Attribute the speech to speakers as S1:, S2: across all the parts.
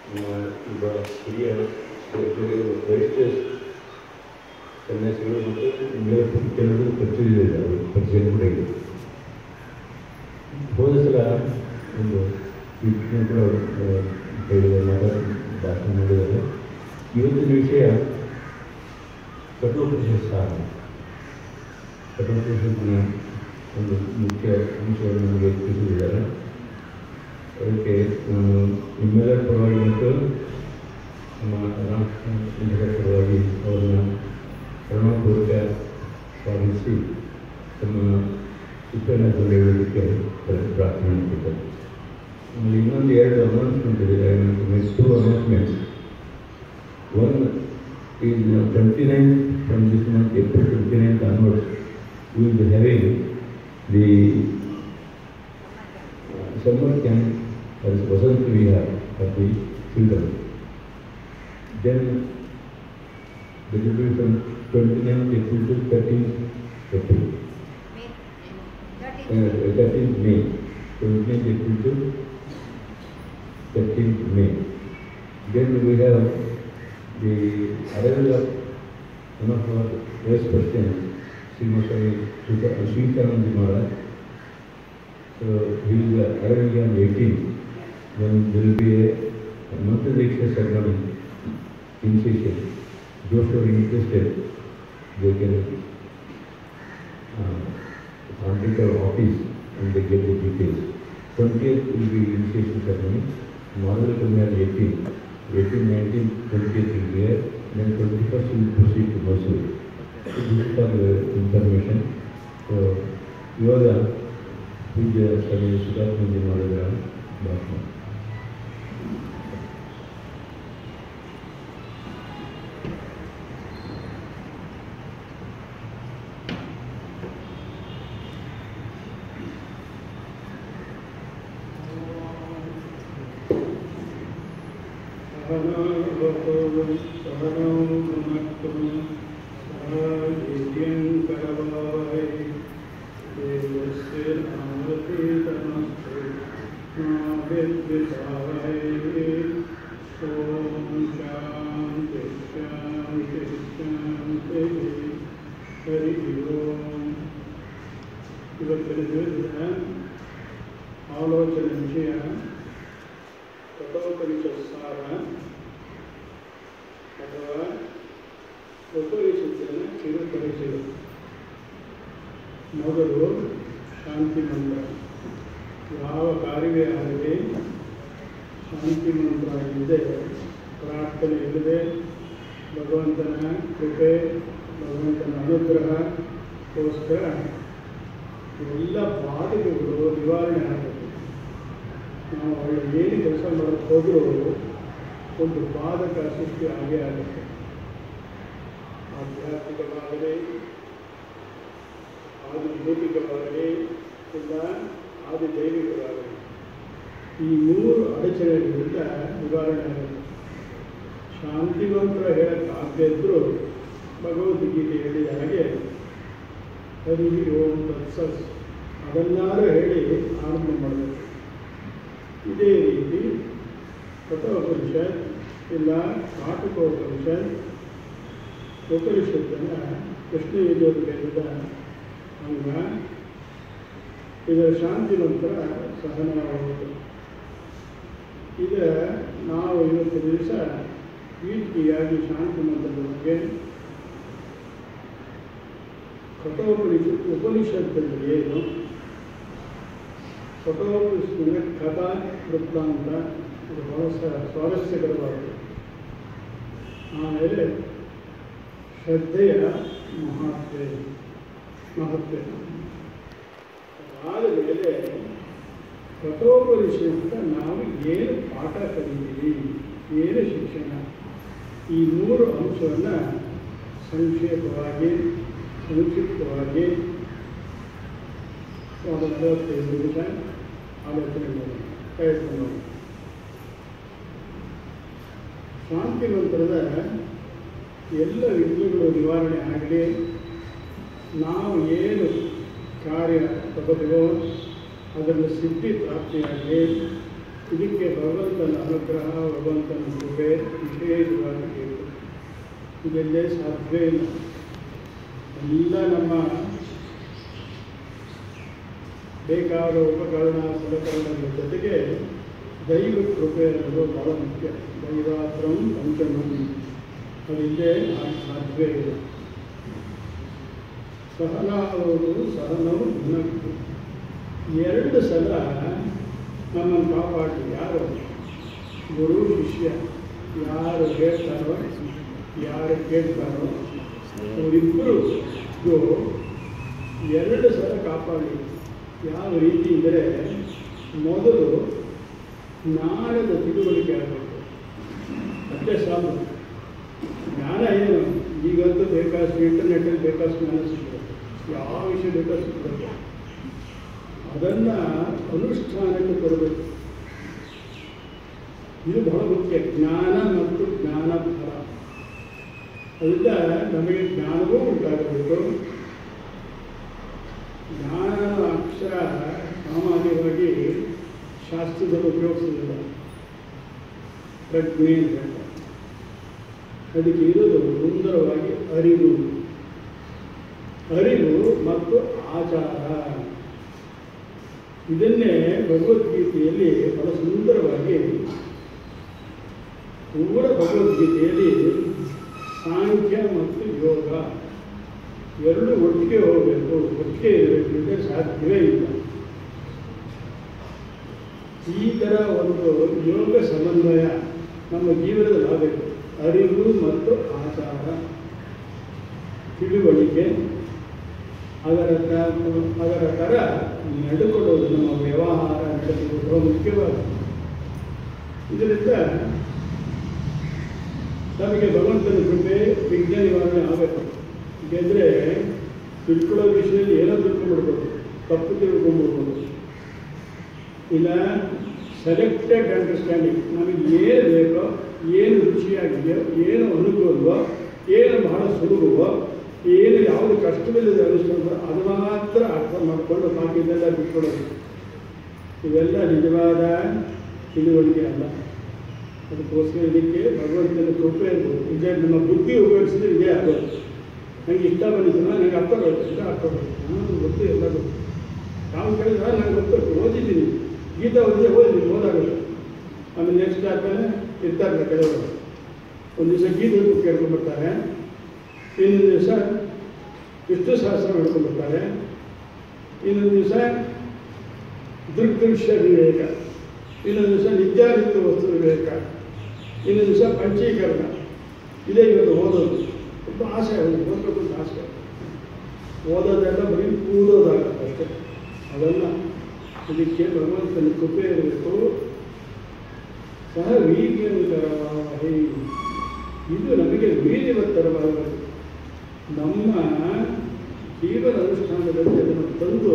S1: ನಮ್ಮ ಒಬ್ಬ ಹಿರಿಯ ವರಿಷ್ಠ ಸನ್ಯಾಸಿಗಳು ಮತ್ತು ಇನ್ನೂ ಕೆಲವರು ಪರಿಚಯ ಅವರು ಪರಿಚಯ ಕೂಡ ಇದೆ ಹೋದ ಸಲ ಒಂದು ಇದನ್ನು ಕೂಡ ಆ, ಹೇಳಿದ ಮಾತಾಡಿ ಭಾಷಣ ಮಾಡಿದ್ದಾರೆ ಇವತ್ತಿನ ವಿಷಯ ಕಠೋಪನಿಷತ್ ಸಾರ ಕಠೋಪನಿಷತ್ತಿನ ಒಂದು ಮುಖ್ಯ ಅಂಶವನ್ನು ನಮಗೆ ತಿಳಿಸಿದ್ದಾರೆ ಅದಕ್ಕೆ ನಾನು ನಿಮ್ಮೆಲ್ಲರ ಪರವಾಗಿ ಮತ್ತು ನಮ್ಮ ರಾಮಕೃಷ್ಣ ಪರವಾಗಿ ಅವರನ್ನು ಪ್ರಣವಪೂರ್ವಕ ಸ್ವಾಗತಿಸಿ ತಮ್ಮ ಉಪನ್ಯಾಸ ಹೇಳಲಿಕ್ಕೆ ಪ್ರಾರ್ಥನೆ ಮಾಡ್ತಿದ್ದಾರೆ ಆಮೇಲೆ ಇನ್ನೊಂದು ಎರಡು ಅನೌನ್ಸ್ಮೆಂಟ್ ಇದೆ two announcements one is uh, 29th from this month, April 29th onwards, we will be having the uh, summer camp as Vasant Vihar for the children. Then that will be from 29th April to 13th April, uh, 13th May, 29th April to 13th May. Then we have the arrival of one of our vice presidents, Srimati Srikanand Maharaj. So he is arriving on 18th, when there will be a, a monthly lecture ceremony initiation. Those who are interested, they can uh, contact our office and they get the details. 20th will be initiation ceremony, Madhur will be on 18th. 18, 19, 20th will be here, then 21st will proceed to Mysore. So this is for the information. So, ಇವಾಗ ಪೂಜ್ಯ ಸ್ವಾಮಿ ಸುಧಾತ್ಮಂಜಿ ಮಾಡಿದ ಭಾಷಣ
S2: सहनौ भुनक्तु सह वीर्यङ्करवावहै देवस्य नामतीतमस्तु मा विद्विषावहै ॐ शान्ति शान्ति शान्तिः हरि ओम् ಇವತ್ತಿನ ದಿವಸದ ಆಲೋಚನೆ ವಿಷಯ ಕಠೋಪನಿಷತ್ ಸಾರ ಅಥವಾ ಉಪನಿಷತ್ತಿನ ಕಿರುಪರಿಚಯ ಮೊದಲು ಶಾಂತಿ ಮಂತ್ರ ಯಾವ ಕಾರ್ಯವೇ ಆಗಲಿ ಶಾಂತಿ ಮಂತ್ರ ಇಲ್ಲದೆ ಪ್ರಾರ್ಥನೆ ಇಲ್ಲದೆ ಭಗವಂತನ ಕೃಪೆ ಭಗವಂತನ ಅನುಗ್ರಹಕ್ಕೋಸ್ಕರ ಎಲ್ಲ ಬಾಧೆಗಳು ನಿವಾರಣೆ ಆಗಬೇಕು ನಾವು ಅವಳು ಏನು ಕೆಲಸ ಮಾಡೋಕ್ಕೆ ಹೋದರೂ ಒಂದು ಬಾಧಕ ಸೃಷ್ಟಿ ಆಗೇ ಆಗುತ್ತೆ ಆಧ್ಯಾತ್ಮಿಕವಾಗಲಿ ಆದಿ ಭೌತಿಕವಾಗಲಿ ಇಲ್ಲ ಆದಿ ದೈವಿಕವಾಗಲಿ ಈ ಮೂರು ಅಡಚಣೆಗಳಿಂದ ನಿವಾರಣೆ ಆಗುತ್ತೆ ಶಾಂತಿ ಮಂತ್ರ ಹೇಳಕ್ಕಾಗದೇ ಇದ್ದರೂ ಭಗವದ್ಗೀತೆ ಹೇಳಿದ ಹಾಗೆ ಹರಿ ಓಂ ತತ್ಸಸ್ ಅದನ್ನಾರು ಹೇಳಿ ಆರಂಭ ಮಾಡಬೇಕು ಇದೇ ರೀತಿ ಕಠೋಪನಿಷತ್ ಇಲ್ಲ ಕಾಟಕೋಪನಿಷತ್ ಉಪನಿಷತ್ತನ್ನು ಕೃಷ್ಣ ಯಜುರ್ವೇದದ ಅಂಗ ಇದರ ಶಾಂತಿ ಮಂತ್ರ ಸಹನವಾಗುವುದು ಇದು ನಾವು ಇವತ್ತು ದಿವಸ ವೀಟಿಯಾಗಿ ಶಾಂತಿ ಮಂತ್ರದ ಬಗ್ಗೆ ಕಠೋಪನಿಷತ್ ಉಪನಿಷತ್ತಲ್ಲಿ ಏನು ಕಠೋಪನಿಷತ್ತಿನ ಕಥಾ ವೃತ್ತಾಂತ ಇದು ಬಹಳ ಸ- ಸ್ವಾರಸ್ಯಕರವಾಗಿದೆ ಆಮೇಲೆ ಶ್ರದ್ಧೆಯ ಮಹಾತ್ಮೆ ಮಹತ್ವ ಅದಾದ ಮೇಲೆ ಕಠೋಪನಿಷತ್ತ ನಾವು ಏನು ಪಾಠ ಕಲಿತೀವಿ ಏನು ಶಿಕ್ಷಣ ಈ ಮೂರು ಅಂಶವನ್ನು ಸಂಕ್ಷೇಪವಾಗಿ ಸಂಕ್ಷಿಪ್ತವಾಗಿ ಒಂದು ನಲವತ್ತೈದು ನಿಮಿಷ ಆಲೋಚನೆ ಮಾಡೋಣ ಪ್ರಯತ್ನ ಮಾಡೋಣ ಶಾಂತಿ ಮಂತ್ರದ ಎಲ್ಲ ವಿಘ್ನಗಳು ನಿವಾರಣೆ ಆಗಲಿ ನಾವು ಏನು ಕಾರ್ಯ ತಗೋತೀವೋ ಅದನ್ನು ಸಿದ್ಧಿ ಪ್ರಾಪ್ತಿಯಾಗಲಿ ಇದಕ್ಕೆ ಭಗವಂತನ ಅನುಗ್ರಹ ಭಗವಂತನ ಕೃಪೆ ವಿಶೇಷವಾಗಿ ಬೇಕು ಇದೆಲ್ಲೇ ಸಾಧ್ಯವೇ ಇಲ್ಲ ಎಲ್ಲ ನಮ್ಮ ಬೇಕಾದ ಉಪಕರಣ ಸಲಕರಣೆಗಳ ಜೊತೆಗೆ ದೈವ ಕೃಪೆ ಅನ್ನೋದು ಬಹಳ ಮುಖ್ಯ ದೈವಾತ್ರಂ ಪಂಚಮಂ ಅದಿಲ್ಲದೆ ಆಗ ಸಾಧ್ಯವೇ ಇಲ್ಲ ಸಹನಾವರು ಸಹನವು ಘನಕ್ಕೂ ಎರಡು ಸಲ ನಮ್ಮನ್ನು ಕಾಪಾಡಿ ಯಾರು ಗುರು ಶಿಷ್ಯ ಯಾರು ಹೇಳ್ತಾರೋ ಯಾರು ಕೇಳ್ತಾರೋ ಅವರಿಬ್ಬರು ಎರಡು ಸಲ ಕಾಪಾಡಿ ಯಾವ ರೀತಿ ಅಂದರೆ ಮೊದಲು ಜ್ಞಾನದ ತಿಳುವಳಿಕೆ ಆಗಬೇಕು ಅಷ್ಟೇ ಸಾಕು ಜ್ಞಾನ ಏನು ಈಗಂತೂ ಬೇಕಾದಷ್ಟು ಇಂಟರ್ನೆಟ್ಟಲ್ಲಿ ಬೇಕಾದಷ್ಟು ಜ್ಞಾನ ಸಿಗ್ತದೆ ಯಾವ ವಿಷಯ ಬೇಕಾದಷ್ಟು ಸಿಗ್ತದೆ ಅದನ್ನು ಅನುಷ್ಠಾನಕ್ಕೆ ತರಬೇಕು ಇದು ಬಹಳ ಮುಖ್ಯ ಜ್ಞಾನ ಮತ್ತು ಜ್ಞಾನ ಫಲ ಅದರಿಂದ ನಮಗೆ ಜ್ಞಾನವೂ ಉಂಟಾಗಬೇಕು ಜ್ಞಾನ ಅಕ್ಷರ ಸಾಮಾನ್ಯವಾಗಿ ಶಾಸ್ತ್ರದಲ್ಲಿ ಉಪಯೋಗಿಸೋದಿಲ್ಲ ಪ್ರಜ್ಞೆ ಅಂತ ಹೇಳ್ತಾರೆ ಅದಕ್ಕೆ ಇರೋದು ಸುಂದರವಾಗಿ ಅರಿವು ಅರಿವು ಮತ್ತು ಆಚಾರ ಇದನ್ನೇ ಭಗವದ್ಗೀತೆಯಲ್ಲಿ ಬಹಳ ಸುಂದರವಾಗಿ ಪೂರ ಭಗವದ್ಗೀತೆಯಲ್ಲಿ ಸಾಂಖ್ಯ ಮತ್ತು ಯೋಗ ಎರಡು ಒಟ್ಟಿಗೆ ಹೋಗಬೇಕು ಒಟ್ಟಿಗೆ ಇರಬೇಕಿದ್ರೆ ಸಾಧ್ಯವೇ ಇಲ್ಲ ಈ ಥರ ಒಂದು ಯೋಗ ಸಮನ್ವಯ ನಮ್ಮ ಜೀವನದಲ್ಲಿ ಆಗಬೇಕು ಅರಿವು ಮತ್ತು ಆಚಾರ ತಿಳುವಳಿಕೆ ಅದರ ತ- ಅದರ ಥರ ನಡೆದುಕೊಳ್ಳೋದು ನಮ್ಮ ವ್ಯವಹಾರ ನಡೆದುಕೊಳ್ಳೋದು ಬಹಳ ಮುಖ್ಯವಾದ ಇದರಿಂದ ನಮಗೆ ಭಗವಂತನ ಕೃಪೆ ವಿಘ್ನ ನಿವಾರಣೆ ಆಗಬೇಕು ಏಕೆಂದರೆ ತಿಳ್ಕೊಳ್ಳೋ ವಿಷಯದಲ್ಲಿ ಏನೋ ತಿಳ್ಕೊಂಡ್ಬಿಡ್ಬೋದು ತಪ್ಪು ತಿಳ್ಕೊಂಡ್ಬಿಡ್ಬೋದು ಇಲ್ಲ ಸೆಲೆಕ್ಟೆಡ್ ಅಂಡರ್ಸ್ಟ್ಯಾಂಡಿಂಗ್ ನಮಗೆ ಏನು ಬೇಕೋ ಏನು ರುಚಿಯಾಗಿದೆಯೋ ಏನು ಅನುಕೂಲವೋ ಏನು ಬಹಳ ಸುಲಭವೋ ಏನು ಯಾವುದು ಕಷ್ಟವಿಲ್ಲದೆ ಅನಿಸ್ತದೋ ಅದು ಮಾತ್ರ ಅರ್ಥ ಮಾಡಿಕೊಂಡು ಬಾಕಿ ಇದೆಲ್ಲ ಬಿಟ್ಕೊಳ್ಳೋದು ಇವೆಲ್ಲ ನಿಜವಾದ ತಿಳುವಳಿಕೆ ಅಲ್ಲ ಅದಕ್ಕೋಸ್ಕರ ಇದಕ್ಕೆ ಭಗವಂತನ ಕೃಪೆ ಇರ್ಬೋದು ಇದೆ ನಮ್ಮ ಬುದ್ಧಿ ಉಪಯೋಗಿಸಿದ್ರೆ ಇದೇ ಆಗೋದು ನನಗೆ ಇಷ್ಟ ಬಂದಿದ್ದು ನನಗೆ ಅರ್ಥ ಬರುತ್ತೆ ಇಷ್ಟ ಅರ್ಥ ಬರುತ್ತೆ ನಾನು ಗೊತ್ತು ಎಲ್ಲ ಗೊತ್ತು ನಾವು ಕೇಳಿದ್ರೆ ನನಗೆ ಗೊತ್ತು ಓದಿದ್ದೀನಿ ಗೀತಾ ಓದಿದೆ ಓದಿದ್ದೀನಿ ಓದಾಗುತ್ತೆ ಆಮೇಲೆ ನೆಕ್ಸ್ಟ್ ಆದ್ಮೇಲೆ ಇರ್ತಾರೆ ಕೆಲವರು ಒಂದು ದಿವಸ ಗೀತೆ ಕೇಳ್ಕೊಂಡ್ಬರ್ತಾರೆ ಇನ್ನೊಂದು ದಿವಸ ವಿಷ್ಣು ಸಹಸ್ರ ಹೇಳ್ಕೊಂಡ್ಬರ್ತಾರೆ ಇನ್ನೊಂದು ದಿವಸ ದೃಗ್ದೃಶ್ಯ ವಿವೇಕ ಇನ್ನೊಂದು ದಿವಸ ನಿತ್ಯಾನಿತ್ಯ ವಸ್ತು ವಿವೇಕ ಇನ್ನೊಂದು ದಿವಸ ಪಂಚೀಕರಣ ಇದೇ ಇವತ್ತು ಓದೋದು ತುಂಬ ಆಸೆ ಒಂದು ಓದಬೇಕು ಅಂತ ಆಸೆ ಓದೋದೆಲ್ಲ ಬರೀ ಕೂದೋದಾಗುತ್ತೆ ಅಷ್ಟೇ ಅದಲ್ಲ ಇದಕ್ಕೆ ಭಗವಂತನ ಕೃಪೆ ಇರಬೇಕು ಸಹ ವೀರ್ಯಂಕರವಾಹಿ ಇದು ನಮಗೆ ವೀರ್ಯವತ್ತರವಾಗಬೇಕು ನಮ್ಮ ಜೀವನ ಅನುಷ್ಠಾನದಲ್ಲಿ ಅದನ್ನು ತಂದು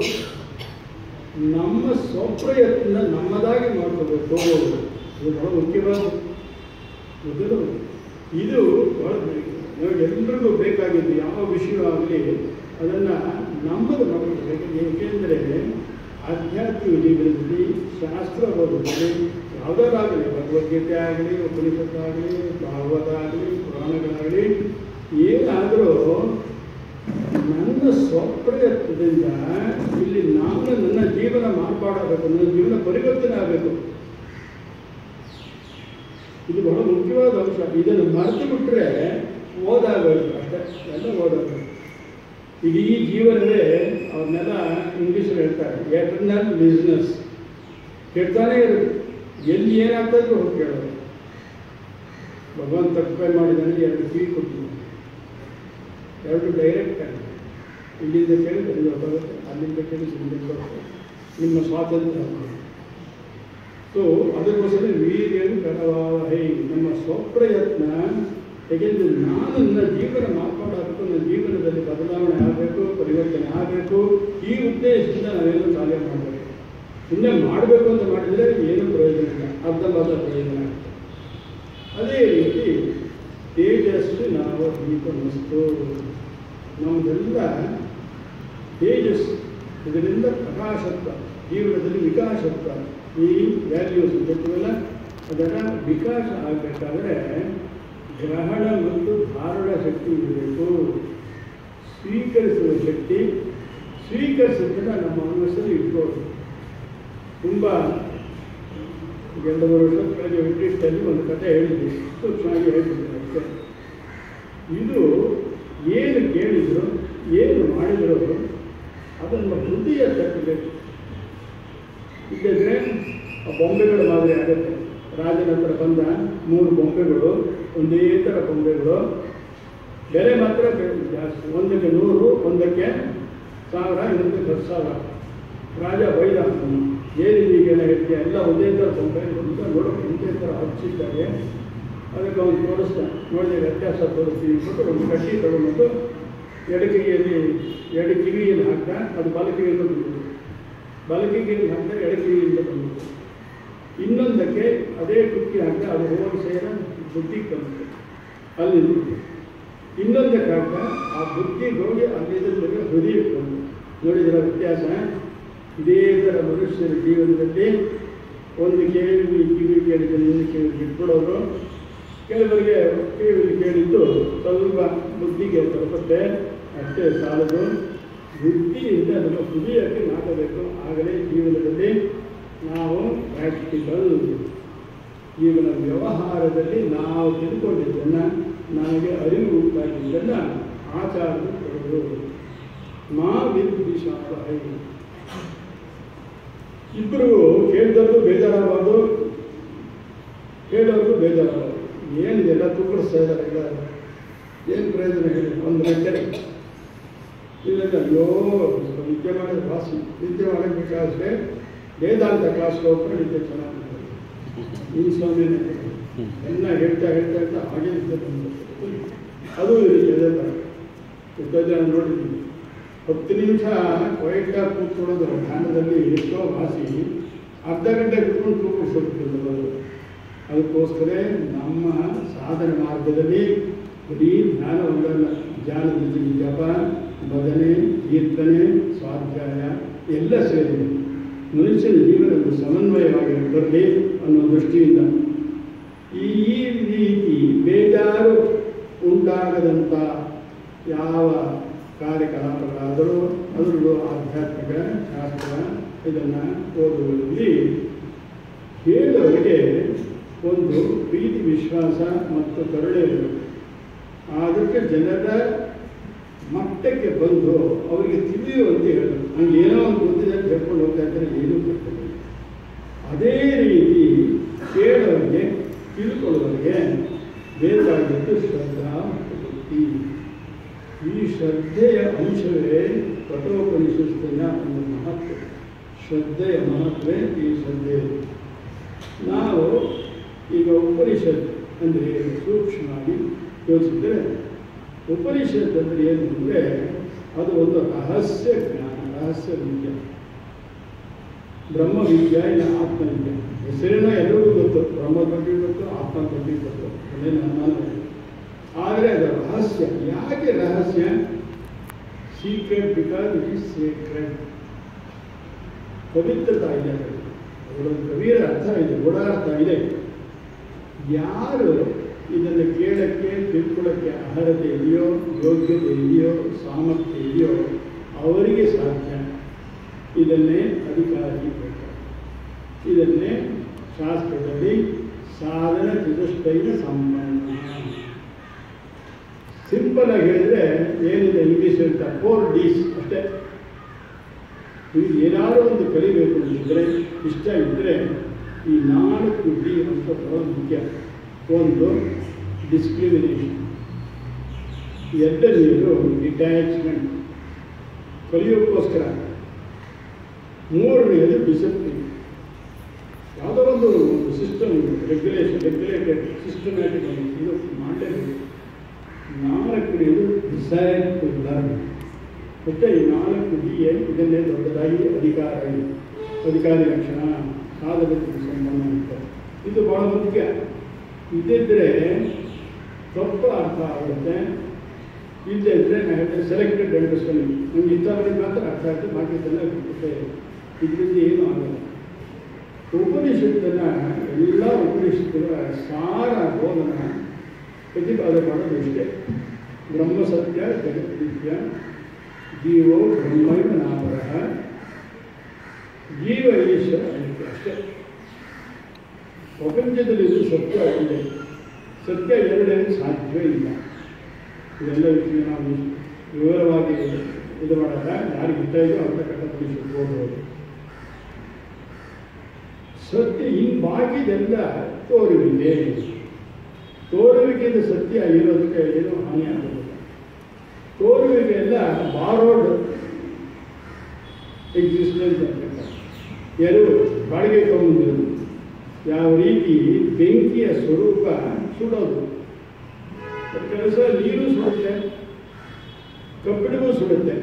S2: ನಮ್ಮ ಸ್ವಪ್ರಯತ್ನ ನಮ್ಮದಾಗಿ ಮಾಡ್ಕೋಬೇಕು ಇದು ಬಹಳ ಮುಖ್ಯವಾದ ಮೊದಲು ಇದು ಬಹಳ ಎಲ್ರಿಗೂ ಬೇಕಾಗಿದ್ದು ಯಾವ ವಿಷಯ ಆಗಲಿ ಅದನ್ನು ನಮ್ಮದು ಮಾಡಬೇಕು ಏಕೆಂದರೆ ಆಧ್ಯಾತ್ಮಿಕ ಜೀವನದಲ್ಲಿ ಶಾಸ್ತ್ರ ಓದೋದಲ್ಲಿ ಯಾವುದಾಗಲಿ ಭಗವದ್ಗೀತೆ ಆಗಲಿ ಉಪನಿಷತ್ತಾಗಲಿ ಭಾಗವತ ಆಗಲಿ ಪುರಾಣಗಳಾಗಲಿ ಏನಾದರೂ ನನ್ನ ಸ್ವಪ್ರಯತ್ನದಿಂದ ಇಲ್ಲಿ ನಾನು ನನ್ನ ಜೀವನ ಮಾರ್ಪಾಡಾಗಬೇಕು ನನ್ನ ಜೀವನ ಪರಿವರ್ತನೆ ಆಗಬೇಕು ಇದು ಬಹಳ ಮುಖ್ಯವಾದ ಅಂಶ ಇದನ್ನು ಮರೆತು ಬಿಟ್ಟರೆ ಓದಾಗಬೇಕು ಅಷ್ಟೇ ಎಲ್ಲ ಓದಾಗಬೇಕು ಇಡೀ ಜೀವನವೇ ಅವ್ರನ್ನೆಲ್ಲ ಇಂಗ್ಲೀಷಲ್ಲಿ ಹೇಳ್ತಾರೆ ಎಟರ್ನಲ್ ಬಿಸ್ನೆಸ್ ಕೇಳ್ತಾನೆ ಇರೋದು ಎಲ್ಲಿ ಏನಾಗ್ತದೆ ಹೋಗಿ ಕೇಳೋದು ಭಗವಂತ ಕೃಪೆ ಮಾಡಿದಾನೆ ಎರಡು ಕಿವಿ ಕೊಟ್ಟಿದ್ದಾನೆ ಎರಡು ಡೈರೆಕ್ಟ್ ಆಗಿ ಇಲ್ಲಿಂದ ಕೇಳಿ ಅಲ್ಲಿ ಬರುತ್ತೆ ಅಲ್ಲಿಂದ ಕೇಳಿ ಇಲ್ಲಿಂದ ಬರುತ್ತೆ ನಿಮ್ಮ ಸ್ವಾತಂತ್ರ್ಯ ಸೊ ಅದಕ್ಕೋಸ್ಕರ ವೀರ್ಯನು ಕರವಾಹೈ ನಮ್ಮ ಸ್ವಪ್ರಯತ್ನ ಏಕೆಂದರೆ ನಾನು ನನ್ನ ಜೀವನ ಮಾರ್ಪಾಡಬೇಕು ನನ್ನ ಜೀವನದಲ್ಲಿ ಬದಲಾವಣೆ ಆಗಬೇಕು ಪರಿವರ್ತನೆ ಆಗಬೇಕು ಈ ಉದ್ದೇಶದಿಂದ ನಾವೇನು ಕಾರ್ಯ ಮಾಡಬೇಕು ಸುಮ್ಮನೆ ಮಾಡಬೇಕು ಅಂತ ಮಾಡಿದರೆ ಏನೂ ಪ್ರಯೋಜನ ಇಲ್ಲ ಅರ್ಧಂಬರ್ಧ ಪ್ರಯೋಜನ ಆಗ್ತದೆ ಅದೇ ರೀತಿ ತೇಜಸ್ಸು ನಾವು ದೀಪಮಸ್ತು ನಮ್ಮದೆಲ್ಲ ತೇಜಸ್ಸು ಇದರಿಂದ ಪ್ರಕಾಶತ್ವ ಜೀವನದಲ್ಲಿ ವಿಕಾಸತ್ವ ಈ ವ್ಯಾಲ್ಯೂಸ್ ಗೊತ್ತಿಲ್ಲ ಅದರ ವಿಕಾಸ ಆಗಬೇಕಾದ್ರೆ ಗ್ರಹಣ ಮತ್ತು ಧಾರಣ ಶಕ್ತಿ ಇರಬೇಕು ಸ್ವೀಕರಿಸುವ ಶಕ್ತಿ ಸ್ವೀಕರಿಸೋದನ್ನ ನಮ್ಮ ಮನಸ್ಸಲ್ಲಿ ಇಟ್ಕೊಳ್ಳೋದು ತುಂಬ ಎರಡು ಮೂರು ವರ್ಷದ ಕೆಳಗೆ ವಿಟ್ರಿಸ್ಟಲ್ಲಿ ಒಂದು ಕಥೆ ಹೇಳಿದ್ವಿ ಸೂಕ್ಷ್ಮವಾಗಿ ಹೇಳ್ತಿದ್ದೆ ಅಷ್ಟೇ ಇದು ಏನು ಕೇಳಿದ್ರು ಏನು ಮಾಡಿದ್ರು ಅದನ್ನು ಹೃದಯ ತಟ್ಟಬೇಕು ಇಲ್ಲದ್ರೆ ಆ ಬೊಂಬೆಗಳ ಮಾದರಿ ಆಗುತ್ತೆ ರಾಜನ ಹತ್ರ ಬಂದ ಮೂರು ಬೊಂಬೆಗಳು ಒಂದೇ ಥರ ಬೊಂಬೆಗಳು ಬೆಲೆ ಮಾತ್ರ ಬೆ- ಜಾಸ್ತಿ ಒಂದಕ್ಕೆ ನೂರು ಒಂದಕ್ಕೆ ಸಾವಿರ ಇನ್ನೊಂದಕ್ಕೆ ಹತ್ತು ಸಾವಿರ ರಾಜ ಬೈದ ಅವನನ್ನು. ಏನಿದೆ ಈಗೆಲ್ಲ ಹೇಳ್ತೀಯ ಎಲ್ಲ ಒಂದೇ ಥರ ಬೊಂಬೆ ಅಂತ ನೋಡೋಕೆ ಒಂದೇ ಥರ ಹಚ್ಚಿದ್ದಾರೆ ಅದಕ್ಕೆ ಅವನು ತೋರಿಸ್ದ ನೋಡಿದ್ರೆ ವ್ಯತ್ಯಾಸ ತೋರಿಸ್ತೀವಿ ಅಂದ್ಬಿಟ್ಟು ಒಂದು ಕಟ್ಟಿ ತಗೊಂಡು ಎಡಕಿವಿಯಲ್ಲಿ ಎಡ ಕಿವಿಯಲ್ಲಿ ಹಾಕ್ದ ಅದು ಬಲ ಕಿವಿಯಿಂದ ಬಂದಿತ್ತು ಬಲ ಕಿವಿಯಲ್ಲಿ ಹಾಕ್ದ ಎಡ ಕಿವಿಯಿಂದ ಬಂದಿತ್ತು ಇನ್ನೊಂದಕ್ಕೆ ಅದೇ ಕುಕ್ಕಿ ಹಾಕ್ದ ಅದು ಹೋಗಿ ಸೇರ ಬುದ್ಧಿ ಬಂತು ಅಲ್ಲಿ ನಿಂತು. ಇನ್ನೊಂದಕ್ಕೆ ಹಾಕ್ದ ಆ ಬುದ್ಧಿಗೆ ಹೋಗಿ ಅಲ್ಲಿದ್ದ ಹೃದಯಕ್ಕೆ ಬಂತು ನೋಡಿದ್ರ ವ್ಯತ್ಯಾಸ ಇದೇ ಥರ ಮನುಷ್ಯರ ಜೀವನದಲ್ಲಿ ಒಂದು ಕೇಳಿ ಕಿವಿ ಕೇಳಿದ್ರೆ ಇನ್ನೊಂದು ಕಿವಿ ಬಿಟ್ಬಿಡೋರು ಕೆಲವರಿಗೆ ಕಿವಿಯಲ್ಲಿ ಕೇಳಿದ್ದು ಸ್ವಲ್ಪ ಬುದ್ಧಿಗೆ ತಲುಪುತ್ತೆ ಅಷ್ಟೇ ಸಾಲದು ಬುದ್ಧಿಯಿಂದ ನಮ್ಮ ಹೃದಯಕ್ಕೆ ನಾಟಬೇಕು ಆಗಲೇ ಜೀವನದಲ್ಲಿ ನಾವು ಪ್ರಾಕ್ಟಿಕಲ್ ಜೀವನ ವ್ಯವಹಾರದಲ್ಲಿ ನಾವು ತಿಳ್ಕೊಂಡಿದ್ದನ್ನು ನಮಗೆ ಅರಿವು ಉಂಟಾಗಿದ್ದನ್ನು ಆಚಾರ್ಯ ಕೊಡೋದು ಮಾ ವಿದ್ವಿಷಾವಹೈ ಇಬ್ಬರು ಕೇಳಿದವರು ಬೇಜಾರಾಗಬಾರ್ದು ಕೇಳೋರ್ಗೂ ಬೇಜಾರಾಗಬಾರ್ದು ಏನಿದೆಲ್ಲ ತೂಕಡಿಸ್ತಾ ಇದ್ದಾರೆ ಎಲ್ಲ ಏನು ಪ್ರಯೋಜನ ಹೇಳಿ ಒಂದು ಗಂಟೆ ಇಲ್ಲ ಅಯ್ಯೋ ನಿದ್ದೆ ಮಾಡೋದು ವಾಸಿ ನಿದ್ದೆ ಮಾಡಬೇಕಾದ್ರೆ ವೇದಾಂತ ಕ್ಲಾಸ್ಗೆ ಹೋಗ್ತಾರೆ ನಿದ್ದೆ ಚೆನ್ನಾಗಿ ಮಾಡೋದು. ಈ ಸ್ವಾಮಿನೇ ಎಲ್ಲ ಹೇಳ್ತಾ ಹೇಳ್ತಾ ಹೇಳ್ತಾ ಹಾಗೆ ನಿದ್ದೆ ಬಂದ್ಬಿಡುತ್ತೆ. ಅದು ಇರುತ್ತೆ ಅದೇ ಥರ ಎಷ್ಟೋ ಜನ ನೋಡಿದ್ದೀನಿ ಹತ್ತು ನಿಮಿಷ ಕ್ವೈಟಾಗಿ ಕೂತ್ಕೊಳ್ಳೋದು ಧ್ಯಾನದಲ್ಲಿ ಎಷ್ಟೋ ವಾಸಿ ಅರ್ಧ ಗಂಟೆ ಕೂತ್ಕೊಂಡು ತೂಕಿಸೋದು ಅದಕ್ಕೋಸ್ಕರ ನಮ್ಮ ಸಾಧನೆ ಮಾರ್ಗದಲ್ಲಿ ಬರೀ ಧ್ಯಾನ ಒಂದಲ್ಲ ಧ್ಯಾನದ ಜೊತೆಗೆ ಜಪ ಭಜನೆ ಕೀರ್ತನೆ ಸ್ವಾಧ್ಯಾಯ ಎಲ್ಲ ಸೇರಿದೆ ಮನುಷ್ಯನ ಜೀವನ ಒಂದು ಸಮನ್ವಯವಾಗಿ ಬರಲಿ ಅನ್ನೋ ದೃಷ್ಟಿಯಿಂದ ಈ ರೀತಿ ಬೇಜಾರು ಉಂಟಾಗದಂಥ ಯಾವ ಕಾರ್ಯಕಲಾಪಗಳಾದರೂ ಅದರಲ್ಲೂ ಆಧ್ಯಾತ್ಮಿಕ ಶಾಸ್ತ್ರ ಇದನ್ನು ಓದುವುದರಲ್ಲಿ ಹೇಳುವವರಿಗೆ ಒಂದು ಪ್ರೀತಿ ವಿಶ್ವಾಸ ಮತ್ತು ಕರುಣೆ ಇರಬೇಕು ಅದಕ್ಕೆ ಜನರ ಮಟ್ಟಕ್ಕೆ ಬಂದು ಅವರಿಗೆ ತಿಳಿಯುವಂತೆ ಹೇಳಬೇಕು ಹಂಗೆ ಏನೋ ಒಂದು ಗೊತ್ತಿದೆ ಅಂತ ಹೇಳ್ಕೊಂಡು ಹೋಗ್ತಾ ಇದ್ದಾರೆ ಏನೂ ಗೊತ್ತಿಲ್ಲ ಅದೇ ರೀತಿ ಕೇಳೋರಿಗೆ ತಿಳ್ಕೊಳ್ಳೋರಿಗೆ ಬೇಕಾಗಿದ್ದು ಶ್ರದ್ಧಾ ಮತ್ತು ಭಕ್ತಿ ಈ ಶ್ರದ್ಧೆಯ ಅಂಶವೇ ಕಠೋಪನಿಷತ್ತಿನ ಒಂದು ಮಹತ್ವ ಶ್ರದ್ಧೆಯ ಮಹತ್ವೇ ಈ ಶ್ರದ್ಧೆ ನಾವು ಈಗ ಉಪನಿಷತ್ ಅಂದರೆ ಸೂಕ್ಷ್ಮವಾಗಿ ಯೋಚಿಸಿದರೆ ಉಪನಿಷತ್ ಅಂದರೆ ಏನು ಅಂದರೆ ಅದು ಒಂದು ರಹಸ್ಯ ಜ್ಞಾನ ರಹಸ್ಯ ವಿದ್ಯೆ ಬ್ರಹ್ಮವಿದ್ಯೆ ಇಲ್ಲ ಆತ್ಮವಿದ್ಯೆ ಹೆಸರಿನ ಎಲ್ಲರಿಗೂ ಗೊತ್ತು ಬ್ರಹ್ಮದ ಬಗ್ಗೆ ಗೊತ್ತು ಆತ್ಮದ ಬಗ್ಗೆ ಗೊತ್ತು ಅದೇನು ಅನುಮಾನ ಇಲ್ಲ. ಆದರೆ ಅದು ರಹಸ್ಯ ಯಾಕೆ ರಹಸ್ಯ secret because it is secret ಪವಿತ್ರತಾ ಇದೆ ಅದರಲ್ಲಿ. ಅದರೊಂದು ಕವಿಯರ ಅರ್ಥ ಇದೆ ಓಡಾಡ್ತಾ ಇದೆ ಯಾರು ಇದನ್ನು ಕೇಳಕ್ಕೆ ತಿಳ್ಕೊಳ್ಳೋಕ್ಕೆ ಅರ್ಹತೆ ಇದೆಯೋ ಯೋಗ್ಯತೆ ಇದೆಯೋ ಸಾಮರ್ಥ್ಯ ಇದೆಯೋ ಅವರಿಗೆ ಸಾಧ್ಯ ಇದನ್ನೇ ಅಧಿಕಾರಿ ಬೇಕು ಇದನ್ನೇ ಶಾಸ್ತ್ರದಲ್ಲಿ ಸಾಧನ ಚತುಷ್ಟೈನ ಸಂಪನ್ನ ಸಿಂಪಲ್ ಆಗಿ ಹೇಳಿದ್ರೆ ಏನಿದೆ ಇಂಗ್ಲೀಷ್ ಅಂತ ಫೋರ್ ಡೀಸ್ ಅಷ್ಟೇ ನೀವು ಏನಾದರೂ ಒಂದು ಕಲಿಬೇಕು ಅಂತಿದ್ರೆ ಇಷ್ಟ ಇದ್ದರೆ ಈ ನಾಲ್ಕು ಡಿ ಅಂತ ಬಹಳ ಮುಖ್ಯ ಒಂದು ಡಿಸ್ಕ್ರಿಮಿನೇಷನ್ ಎರಡನೆಯದು ಡಿಟ್ಯಾಚ್ಮೆಂಟ್ ಕಲಿಯೋಕ್ಕೋಸ್ಕರ ಮೂರನೆಯದು ಡಿಸಿಪ್ಲಿನ್ ಯಾವುದೋ ಒಂದು ಸಿಸ್ಟಮ್ ರೆಗ್ಯುಲೇಷನ್ ರೆಗ್ಯುಲೇಟೆಡ್ ಸಿಸ್ಟಮ್ಯಾಟಿಕ್ ಇದು ಮಾಡಲೇಬೇಕು ನಾಲ್ಕನೆಯದು ಡಿಸೈರ್ ಟು ಲರ್ನ್ ಮತ್ತೆ ಈ ನಾಲ್ಕು ಡಿ ಎ ಇದನ್ನೇ ದೊಡ್ಡದಾಗಿ ಅಧಿಕಾರ ಇದೆ ಅಧಿಕಾರಿ ಲಕ್ಷಣ ಸಾಧಕಕ್ಕೆ ಸಂಬಂಧ ಅಂತ ಇದು ಬಹಳ ಮುಖ್ಯ ಇದ್ದಿದ್ರೆ ತಪ್ಪು ಅರ್ಥ ಆಗುತ್ತೆ ಇಲ್ಲದೆ ಇದ್ದರೆ ನಾನು ಹೇಳ್ತೇನೆ ಸೆಲೆಕ್ಟೆಡ್ ಅಂಡರ್ಸ್ಟ್ಯಾಂಡಿಂಗ್ ನಮ್ಗೆ ಇಂಥವರಿಗೆ ಮಾತ್ರ ಅರ್ಥ ಆಗ್ತದೆ ಬಾಕಿ ಜನ ಮತ್ತೆ ಇದರಿಂದ ಏನೂ ಆಗಲ್ಲ ಉಪನಿಷತ್ತನ್ನ ಎಲ್ಲ ಉಪನಿಷತ್ತುಗಳ ಸಾರ ಬೋಧನ ಪ್ರತಿಪಾದನೆ ಮಾಡೋದು ಇಷ್ಟೇ ಬ್ರಹ್ಮ ಸತ್ಯ ಜಗತ್ನಿತ್ಯ ಜೀವೋ ಬ್ರಹ್ಮೈವ ನಾಪರಃ ಜೀವ ಈಶ್ವರ ಐಕ್ಯ ಅಷ್ಟೇ ಪ್ರಪಂಚದಲ್ಲಿ ಇದು ಸತ್ಯ ಇದೆ ಸತ್ಯ ಎರಡೇನು ಸಾಧ್ಯವೇ ಇಲ್ಲ ಇದೆಲ್ಲ ವಿಷಯ ನಾವು ವಿವರವಾಗಿ ಇದು ಮಾಡಲ್ಲ ಯಾರಿಗೆ ಇಷ್ಟ ಇದೆಯೋ ಅವ್ರ ಕಟ್ಟಪಡಿಸಿ ಹೋಗ್ಬೋದು ಸತ್ಯ ಇನ್ನು ಬಾಕಿದೆಲ್ಲ ತೋರುವಿಕೆ ತೋರುವಿಕೆಯಿಂದ ಸತ್ಯ ಇರೋದಕ್ಕೆ ಏನೂ ಹಾನಿ ಆಗೋದಿಲ್ಲ ತೋರುವಿಕೆ ಎಲ್ಲ ಬಾರೋಡ್ ಎಕ್ಸಿಸ್ಟೆನ್ಸ್ ಅಂತ ಎರಡು ಬಾಡಿಗೆ ತಗೊಂಡಿರೋದು ಯಾವ ರೀತಿ ಬೆಂಕಿಯ ಸ್ವರೂಪ ಸುಡೋದು ಕೆಲಸ ನೀರು ಸುಡುತ್ತೆ ಕಬ್ಬಿಣವೂ ಸುಡುತ್ತೆ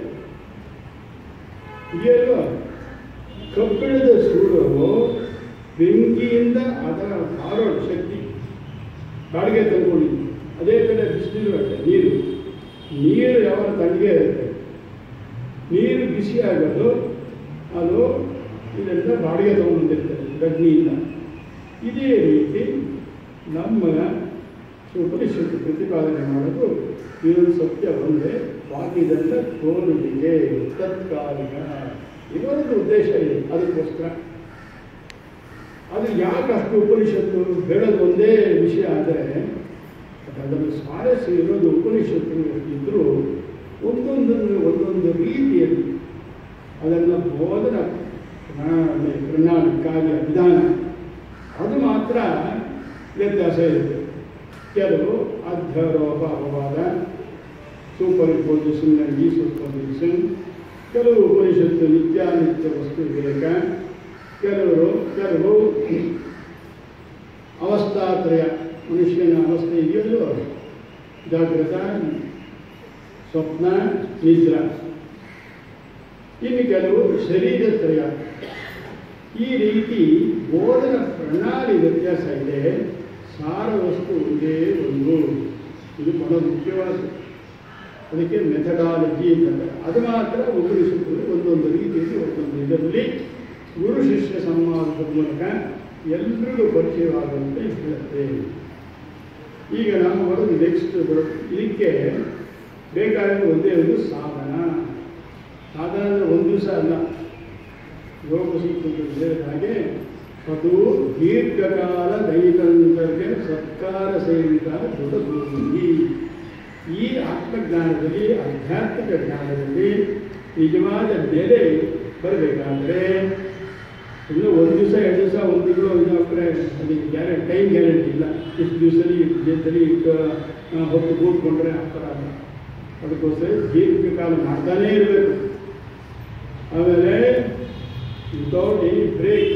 S2: ಇದೆಯಲ್ವಾ ಕಬ್ಬಿಣದ ಸುಡುವು ಬೆಂಕಿಯಿಂದ ಅದರ ಹಾರೋಣ ಶಕ್ತಿ ಬಾಡಿಗೆ ತಂದ್ಕೊಂಡಿದ್ದು ಅದೇ ಕಡೆ ಬಿಸಿಲು ಅಷ್ಟೆ ನೀರು ನೀರು ಯಾವ ತಣ್ಣಗೆ ಇರುತ್ತೆ ನೀರು ಬಿಸಿ ಆಗೋದು ಅದು ಇದರಿಂದ ಬಾಡಿಗೆ ತಗೊಂಡಿರ್ತದೆ ಗಡ್ನಿಯಿಂದ ಇದೇ ರೀತಿ ನಮ್ಮ ಉಪನಿಷತ್ತು ಪ್ರತಿಪಾದನೆ ಮಾಡೋದು ಇದೊಂದು ಸತ್ಯ ಒಂದೇ ಬಾಕಿದೆಲ್ಲ ತೋರುವಿಕೆ ತತ್ಕಾಲಿಕ ಇದೊಂದು ಉದ್ದೇಶ ಇದೆ ಅದಕ್ಕೋಸ್ಕರ ಅದು ಯಾಕೆ ಅಷ್ಟು ಉಪನಿಷತ್ತು ಹೇಳೋದು ಒಂದೇ ವಿಷಯ ಆದರೆ ಅದರಲ್ಲಿ ಸ್ವಾರಸ್ಯ ಇರೋದು ಉಪನಿಷತ್ತು ಇದ್ದರೂ ಒಂದೊಂದನ್ನು ಒಂದೊಂದು ರೀತಿಯಲ್ಲಿ ಅದನ್ನು ಬೋಧನ ಪ್ರಣಾಳಿ ಪ್ರಣಾಳಿ ಕಾರ್ಯ ವಿಧಾನ ಅದು ಮಾತ್ರ ವ್ಯತ್ಯಾಸ ಇರುತ್ತೆ ಕೆಲವು ಅಧ್ಯಾರೋಪ ಅಪವಾದ ಸೂಪರ್ ಇಂಪೋಸಿಷನ್ ಆ್ಯಂಡ್ ಈ ಸೂಪರ್ಪೋಸಿಷನ್ ಕೆಲವು ಉಪನಿಷತ್ತು ನಿತ್ಯಾನಿತ್ಯ ವಸ್ತು ವಿವೇಕ ಕೆಲವರು ಕೆಲವು ಅವಸ್ಥಾತ್ರಯ ಮನುಷ್ಯನ ಅವಸ್ಥೆ ಇದೆಯಲ್ಲೋ ಜಾಗೃತ ಸ್ವಪ್ನ ನಿದ್ರ ಇನ್ನು ಕೆಲವು ಶರೀರತ್ರಯ ಈ ರೀತಿ ಬೋಧನ ಪ್ರಣಾಳಿ ವ್ಯತ್ಯಾಸ ಇದೆ ಸಾರ ವಸ್ತು ಒಂದೇ ಒಂದು ಇದು ಬಹಳ ಮುಖ್ಯವಾದ ಅದಕ್ಕೆ ಮೆಥಡಾಲಜಿ ಅಂತಂದರೆ ಅದು ಮಾತ್ರ ಉಪನಿಷತ್ತುಗಳು ಒಂದೊಂದು ರೀತಿಯಲ್ಲಿ ಒಂದೊಂದು ಇದರಲ್ಲಿ ಗುರು ಶಿಷ್ಯ ಸಂವಾದದ ಮೂಲಕ ಎಲ್ರಿಗೂ ಪರಿಚಯವಾಗುವಂತೆ ಹೇಳುತ್ತೆ ಈಗ ನಾವು ಬರೋದು ನೆಕ್ಸ್ಟ್ ಇದಕ್ಕೆ ಬೇಕಾಗಿರೋ ಒಂದೇ ಒಂದು ಸಾಧನ ಸಾಧನ ಅಂದರೆ ಒಂದು ದಿವಸ ಅಲ್ಲ ಯೋಗ ಸೂತ್ರದಲ್ಲಿ ಹೇಳಿದ ಹಾಗೆ ಅದು ದೀರ್ಘಕಾಲ ದೈತಂತರ್ಗೆ ಸತ್ಕಾರ ಸೇರಿದ ದೊಡ್ಡದೂರಿ ಈ ಆತ್ಮಜ್ಞಾನದಲ್ಲಿ ಆಧ್ಯಾತ್ಮಿಕ ಜ್ಞಾನದಲ್ಲಿ ನಿಜವಾದ ನೆಲೆ ಬರಬೇಕಾದ್ರೆ ಇನ್ನು ಒಂದು ದಿವಸ ಎರಡು ದಿವಸ ಒಂದು ತಿಂಗಳು ಇದು ಹಾಕ್ರೆ ಅದಕ್ಕೆ ಗ್ಯಾರಂಟಿ ಟೈಮ್ ಗ್ಯಾರಂಟಿ ಇಲ್ಲ ಇಷ್ಟು ದಿವಸದಲ್ಲಿ ಇಷ್ಟು ದಿನದಲ್ಲಿ ಇಷ್ಟು ಆ, ಹೊತ್ತು ಕೂತ್ಕೊಂಡ್ರೆ ಆ ಥರ ಅಲ್ಲ ಅದಕ್ಕೋಸ್ಕರ ದೀರ್ಘಕಾಲ ಮಾಡ್ತಾನೇ ಇರಬೇಕು ಆಮೇಲೆ without any break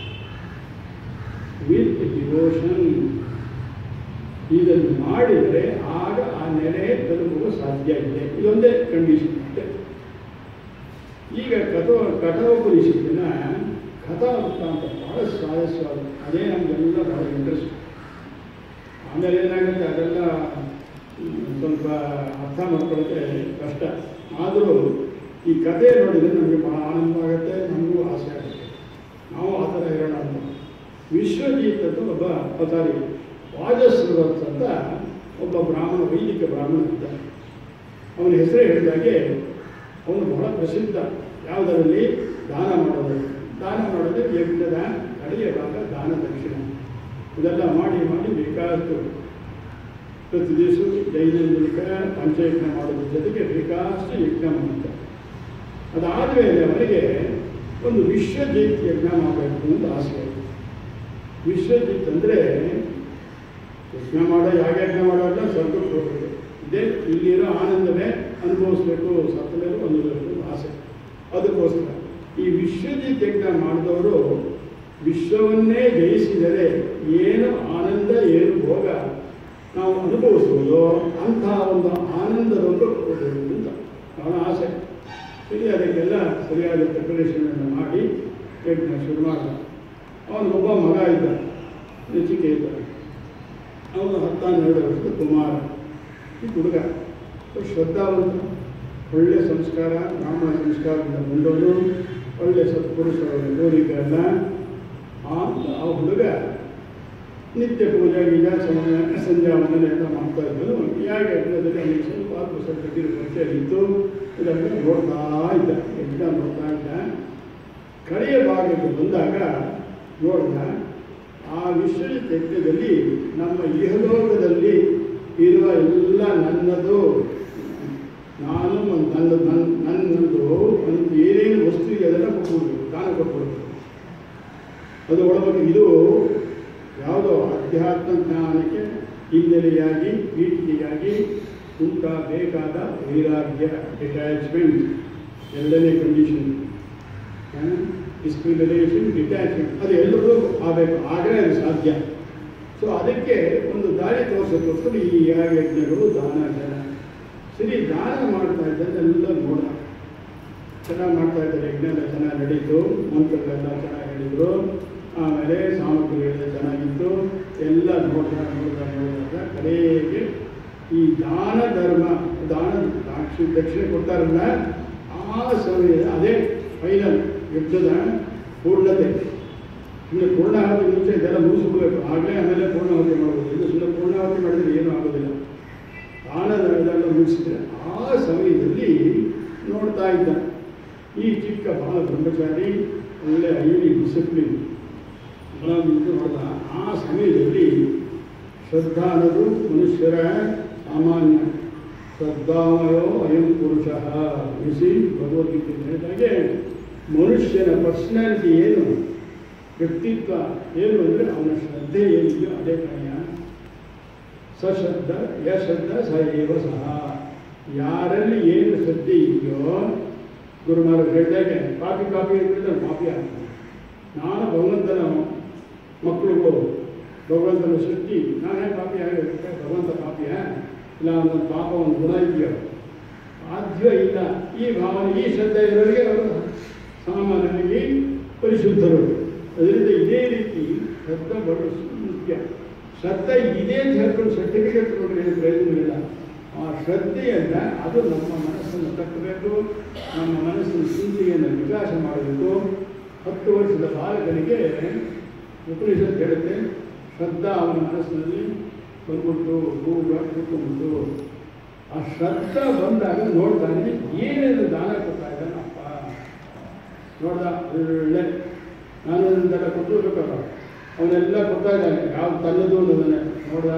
S2: with devotion ಇದನ್ನು ಮಾಡಿದರೆ ಆಗ ಆ ನೆಲೆ ತಲುಪುವ ಸಾಧ್ಯ ಇದೆ ಇದೊಂದೇ ಕಂಡೀಷನ್ ಅಷ್ಟೇ ಈಗ ಕಥೋ ಕಠೋಪನಿಷತ್ತಿನ ಕಥಾವೃತ್ತ ಅಂತ ಭಾಳ ಸ್ವಾರಸ್ಯವಾದ ಅದೇ ನಮಗೆಲ್ಲ ಭಾಳ ಇಂಟ್ರೆಸ್ಟ್ ಆಮೇಲೆ ಏನಾಗುತ್ತೆ ಅದೆಲ್ಲ ಹ್ಮ್, ಸ್ವಲ್ಪ ಅರ್ಥ ಮಾಡ್ಕೊಳ್ಳೋಕ್ಕೆ ಕಷ್ಟ ಆದರೂ ಈ ಕಥೆ ನೋಡಿದರೆ ನಮಗೆ ಭಾಳ ಆನಂದ ಆಗುತ್ತೆ ನಮಗೂ ಆಸೆ ಆಗುತ್ತೆ ನಾವು ಆ ಥರ ಇರೋಣ ಅಂತ ವಿಶ್ವಜಿತ್ ಅಂತ ಒಬ್ಬ ಅವತಾರಿ ವಾಜಸ್ರವತ್ ಅಂತ ಒಬ್ಬ ಬ್ರಾಹ್ಮಣ ವೈದಿಕ ಬ್ರಾಹ್ಮಣ ಇದ್ದ ಅವನ ಹೆಸರೇ ಹೇಳಿದಾಗೆ ಅವನು ಬಹಳ ಪ್ರಸಿದ್ಧ ಯಾವುದರಲ್ಲಿ ದಾನ ಮಾಡೋದು ದಾನ ಮಾಡೋದು ಯಜ್ಞದ ಕಡೆಯ ಭಾಗ ದಾನ ದಕ್ಷಿಣ ಇದೆಲ್ಲ ಮಾಡಿ ಮಾಡಿ ಬೇಕಾದಷ್ಟು ಪ್ರತಿ ದಿವಸ ದೈನಂದಿಕ ಪಂಚಯಜ್ಞ ಮಾಡೋದ್ರ ಜೊತೆಗೆ ಬೇಕಾದಷ್ಟು ಯಜ್ಞ ಮಾಡ್ತಾರೆ ಅದಾದಮೇಲೆ ಅವರಿಗೆ ಒಂದು ವಿಶ್ವಜಿತ್ ಯಜ್ಞ ಮಾಡಬೇಕು ಅಂತ ಆಸೆ ಆಯಿತು ವಿಶ್ವಜಿತ್ ಅಂದರೆ ಯಜ್ಞ ಮಾಡೋ ಯಾಗ ಯಜ್ಞ ಮಾಡೋಲ್ಲ ಸ್ವರ್ಗಕ್ಕೆ ಹೋಗಬೇಕು ಇದೇ ಇಲ್ಲಿರೋ ಆನಂದವೇ ಅನುಭವಿಸ್ಬೇಕು ಸತ್ತಮೇಲೆ ಹೊಂದಬೇಕು ಅಂತ ಆಸೆ ಅದಕ್ಕೋಸ್ಕರ ಈ ವಿಶ್ವಜಿತ್ ಯಜ್ಞ ಮಾಡಿದವರು ವಿಶ್ವವನ್ನೇ ಜಯಿಸಿದರೆ ಏನು ಆನಂದ ಏನು ಭೋಗ ನಾವು ಅನುಭವಿಸ್ಬೋದು ಅಂತಹ ಒಂದು ಆನಂದ ಲೋಕಕ್ಕೆ ಹೋಗಬೇಕು ಅಂತ ಅವನ ಆಸೆ ಸರಿ ಅದಕ್ಕೆಲ್ಲ ಸರಿಯಾದ ಪ್ರಿಪರೇಷನನ್ನು ಮಾಡಿ ಯಜ್ಞ ಶುರು ಮಾಡಿದ ಅವನಿಗೊಬ್ಬ ಮಗ ಇದ್ದ ನಚಿಕೇತ ಅವನು ಹತ್ತಾನ್ನೆರಡು ವರ್ಷದ ಕುಮಾರ ಈ ಹುಡುಗ ಶ್ರದ್ಧಾವಂತ ಒಳ್ಳೆ ಸಂಸ್ಕಾರ ಬ್ರಾಹ್ಮಣ ಸಂಸ್ಕಾರದಿಂದ ಬಂದವನು ಒಳ್ಳೆ ಸತ್ಪುರುಷರ ಕೋರಿಕೆಯಲ್ಲ ಆ ಆ ಹುಡುಗ ನಿತ್ಯ ಪೂಜೆ ಗೀಜ ಸಮಯ ಸಂಧ್ಯಾ ವಂದನೆ ಎಲ್ಲ ಮಾಡ್ತಾ ಇದ್ರು ಯಾಕೆ ಯಜ್ಞದಲ್ಲಿ ಅವನಿಗೆ ಸ್ವಲ್ಪ ಸ್ವಲ್ಪ ಸ್ವಲ್ಪ ಪರಿಚಯ ಇತ್ತು ಇದನ್ನು ನೋಡ್ತಾ ಇದ್ದ ಯಜ್ಞ ನೋಡ್ತಾ ಇದ್ದ ಕಡೆಯ ಭಾಗಕ್ಕೆ ಬಂದಾಗ ನೋಡಿದ ಆ ವಿಶ್ವಜಿತ್ ಯಜ್ಞದಲ್ಲಿ ನಮ್ಮ ಇಹಲೋಕದಲ್ಲಿ ಇರುವ ಎಲ್ಲ ನನ್ನದು ನಾನು ಒಂದು ನನ್ನ ನನ್ನ ನನ್ನದು ಒಂದು ಏನೇನು ವಸ್ತು ಇದೆ ಅದನ್ನು ಕೊಟ್ಬಿಡ್ಬೇಕು ದಾನ ಕೊಟ್ಬಿಡ್ಬೇಕು ಅದು ಒಳಗೆ ಇದು ಯಾವುದೋ ಅಧ್ಯಾತ್ಮ ಜ್ಞಾನಕ್ಕೆ ಹಿನ್ನೆಲೆಯಾಗಿ ಪೀಠಿಕೆಯಾಗಿ ಉಂಟಾಗಬೇಕಾದ ವೈರಾಗ್ಯ ಡಿಟ್ಯಾಚ್ಮೆಂಟ್ ಎರಡನೇ ಕಂಡೀಷನ್ ಡಿಸ್ಕ್ರಿಮಿನೇಷನ್ ಡಿಟ್ಯಾಚ್ಮೆಂಟ್ ಅದು ಎಲ್ಲರೂ ಆಗಬೇಕು ಆಗಲೇ ಅದು ಸಾಧ್ಯ ಸೊ ಅದಕ್ಕೆ ಒಂದು ದಾರಿ ತೋರಿಸೋಕ್ಕೋಸ್ಕರ ಈ ಯಜ್ಞಗಳು ದಾನ ಜನ ಸರಿ ದಾನ ಮಾಡ್ತಾ ಇದ್ದನ್ನೆಲ್ಲ ನೋಡ ಚೆನ್ನಾಗಿ ಮಾಡ್ತಾ ಇದ್ದಾರೆ ಯಜ್ಞ ಎಲ್ಲ ಚೆನ್ನಾಗಿ ನಡೀತು ಮಂತ್ರಗಳೆಲ್ಲ ಚೆನ್ನಾಗಿ ಹೇಳಿದ್ರು ಆಮೇಲೆ ಸಾಮಗ್ರಿಗಳೆಲ್ಲ ಚೆನ್ನಾಗಿತ್ತು ಎಲ್ಲ ನೋಡ್ದ ನೋಡ್ದ ನೋಡಿದಾಗ ಕಡೆಗೆ ಈ ದಾನ ಧರ್ಮ ದಾನ ದಾಕ್ಷಿ ದಕ್ಷಿಣೆ ಕೊಡ್ತಾರಲ್ಲ ಆ ಸಮಯ ಅದೇ ಫೈನಲ್ ಯುದ್ಧದ ಪೂರ್ಣತೆ ಇನ್ನು ಪೂರ್ಣಾಹುತಿ ಮುಂಚೆ ಇದೆಲ್ಲ ಮುಗಿಸ್ಬಿಡ್ಬೇಕು ಆಗಲೇ ಆಮೇಲೆ ಪೂರ್ಣಾಹುತಿ ಮಾಡ್ಬೋದು ಇದು ಸುಮ್ಮನೆ ಪೂರ್ಣಾಹುತಿ ಮಾಡಿದರೆ ಏನೂ ಆಗೋದಿಲ್ಲ ದಾನದ ಇದೆಲ್ಲ ಮುಗಿಸಿದ್ರೆ ಆ ಸಮಯದಲ್ಲಿ ನೋಡ್ತಾ ಇದ್ದ ಈ ಚಿಕ್ಕ ಬಾಲ ಬ್ರಹ್ಮಚಾರಿ ಒಳ್ಳೆ ಐಲಿ ಡಿಸಿಪ್ಲಿನ್ ಬಹಳ ಇದು ನೋಡ್ದ ಆ ಸಮಯದಲ್ಲಿ ಶ್ರದ್ಧಾ ಅನ್ನೋದು ಮನುಷ್ಯರ ಸಾಮಾನ್ಯ ಶ್ರದ್ಧಾಮಯೋ ಅಯಂ ಪುರುಷ ಬಿಸಿ ಭಗವದ್ಗೀತೆ ಹೇಳಿದಾಗೆ ಮನುಷ್ಯನ ಪರ್ಸನಾಲಿಟಿ ಏನು ವ್ಯಕ್ತಿತ್ವ ಏನು ಅಂದರೆ ಅವನ ಶ್ರದ್ಧೆ ಏನಿದೆಯೋ ಅದೇ ಕಾರ್ಯ ಸಶ್ರದ್ಧ ಯಶ್ರದ್ಧ ಸ ಏವ ಸಹ ಯಾರಲ್ಲಿ ಏನು ಶ್ರದ್ಧೆ ಇದೆಯೋ ಗುರುಮಾರು ಹೇಳಿದಾಗೆ ಕಾಪಿ ಕಾಪಿ ಇರ್ಬಿಟ್ಟು ಕಾಪಿ ಆಗ್ತಾನೆ ನಾನು ಭಗವಂತನ ಮಕ್ಕಳುಗಳು ಭಗವಂತನ ಸೃಷ್ಟಿ ನಾನೇ ಕಾಪಿ ಆಗಿರುತ್ತೆ ಭಗವಂತ ಕಾಪಿಯ ಇಲ್ಲ ಅವನ ಪಾಪ ಒಂದು ಗುಣ ಇದೆಯೋ ಸಾಧ್ಯ ಇಲ್ಲ ಈ ಭಾವನೆ ಈ ಶ್ರದ್ಧೆ ಇರೋರಿಗೆ ಅವರು ಸಾಮಾನ್ಯವಾಗಿ ಪರಿಶುದ್ಧರು ಅದರಿಂದ ಇದೇ ರೀತಿ ಶ್ರದ್ಧೆ ಬಹಳ ಮುಖ್ಯ ಶ್ರದ್ಧೆ ಇದೆ ಅಂತ ಹೇಳ್ಕೊಂಡು ಸರ್ಟಿಫಿಕೇಟ್ ಕೊಟ್ಟರೆ ಏನು ಪ್ರಯೋಜನ ಇಲ್ಲ ಆ ಶ್ರದ್ಧೆಯನ್ನ ಅದು ನಮ್ಮ ಮನಸ್ಸನ್ನು ಕಟ್ಟಬೇಕು ನಮ್ಮ ಮನಸ್ಸಿನ ಚಿಂತೆಯನ್ನು ವಿಕಾಸ ಮಾಡಬೇಕು ಹತ್ತು ವರ್ಷದ ಬಾಲಕನಿಗೆ ಉಪನಿಷತ್ ಹೇಳುತ್ತೆ ಶ್ರದ್ಧಾ ಅವನ ಮನಸ್ಸಿನಲ್ಲಿ ಬಂದ್ಬಿಟ್ಟು ಕೂಗ ಕೂತ್ಕೊಂಡ್ಬಿಟ್ಟು ಆ ಶ್ರದ್ಧಾ ಬಂದಾಗ ನೋಡ್ತಾನೆ ಏನೇನು ದಾನ ಕೊಡ್ತಾ ಇದ್ದಾನೆ ಅಪ್ಪ ನೋಡ್ದ ಒಳ್ಳೆ ನಾನು ಇದೆಲ್ಲ ಕೊಟ್ಟಿರ್ಬೇಕಲ್ಲ ಅವನೆಲ್ಲ ಕೊಡ್ತಾ ಇದ್ದಾನೆ ಯಾವ ತನ್ನದು ಅನ್ನೋದನ್ನೇ ನೋಡ್ದ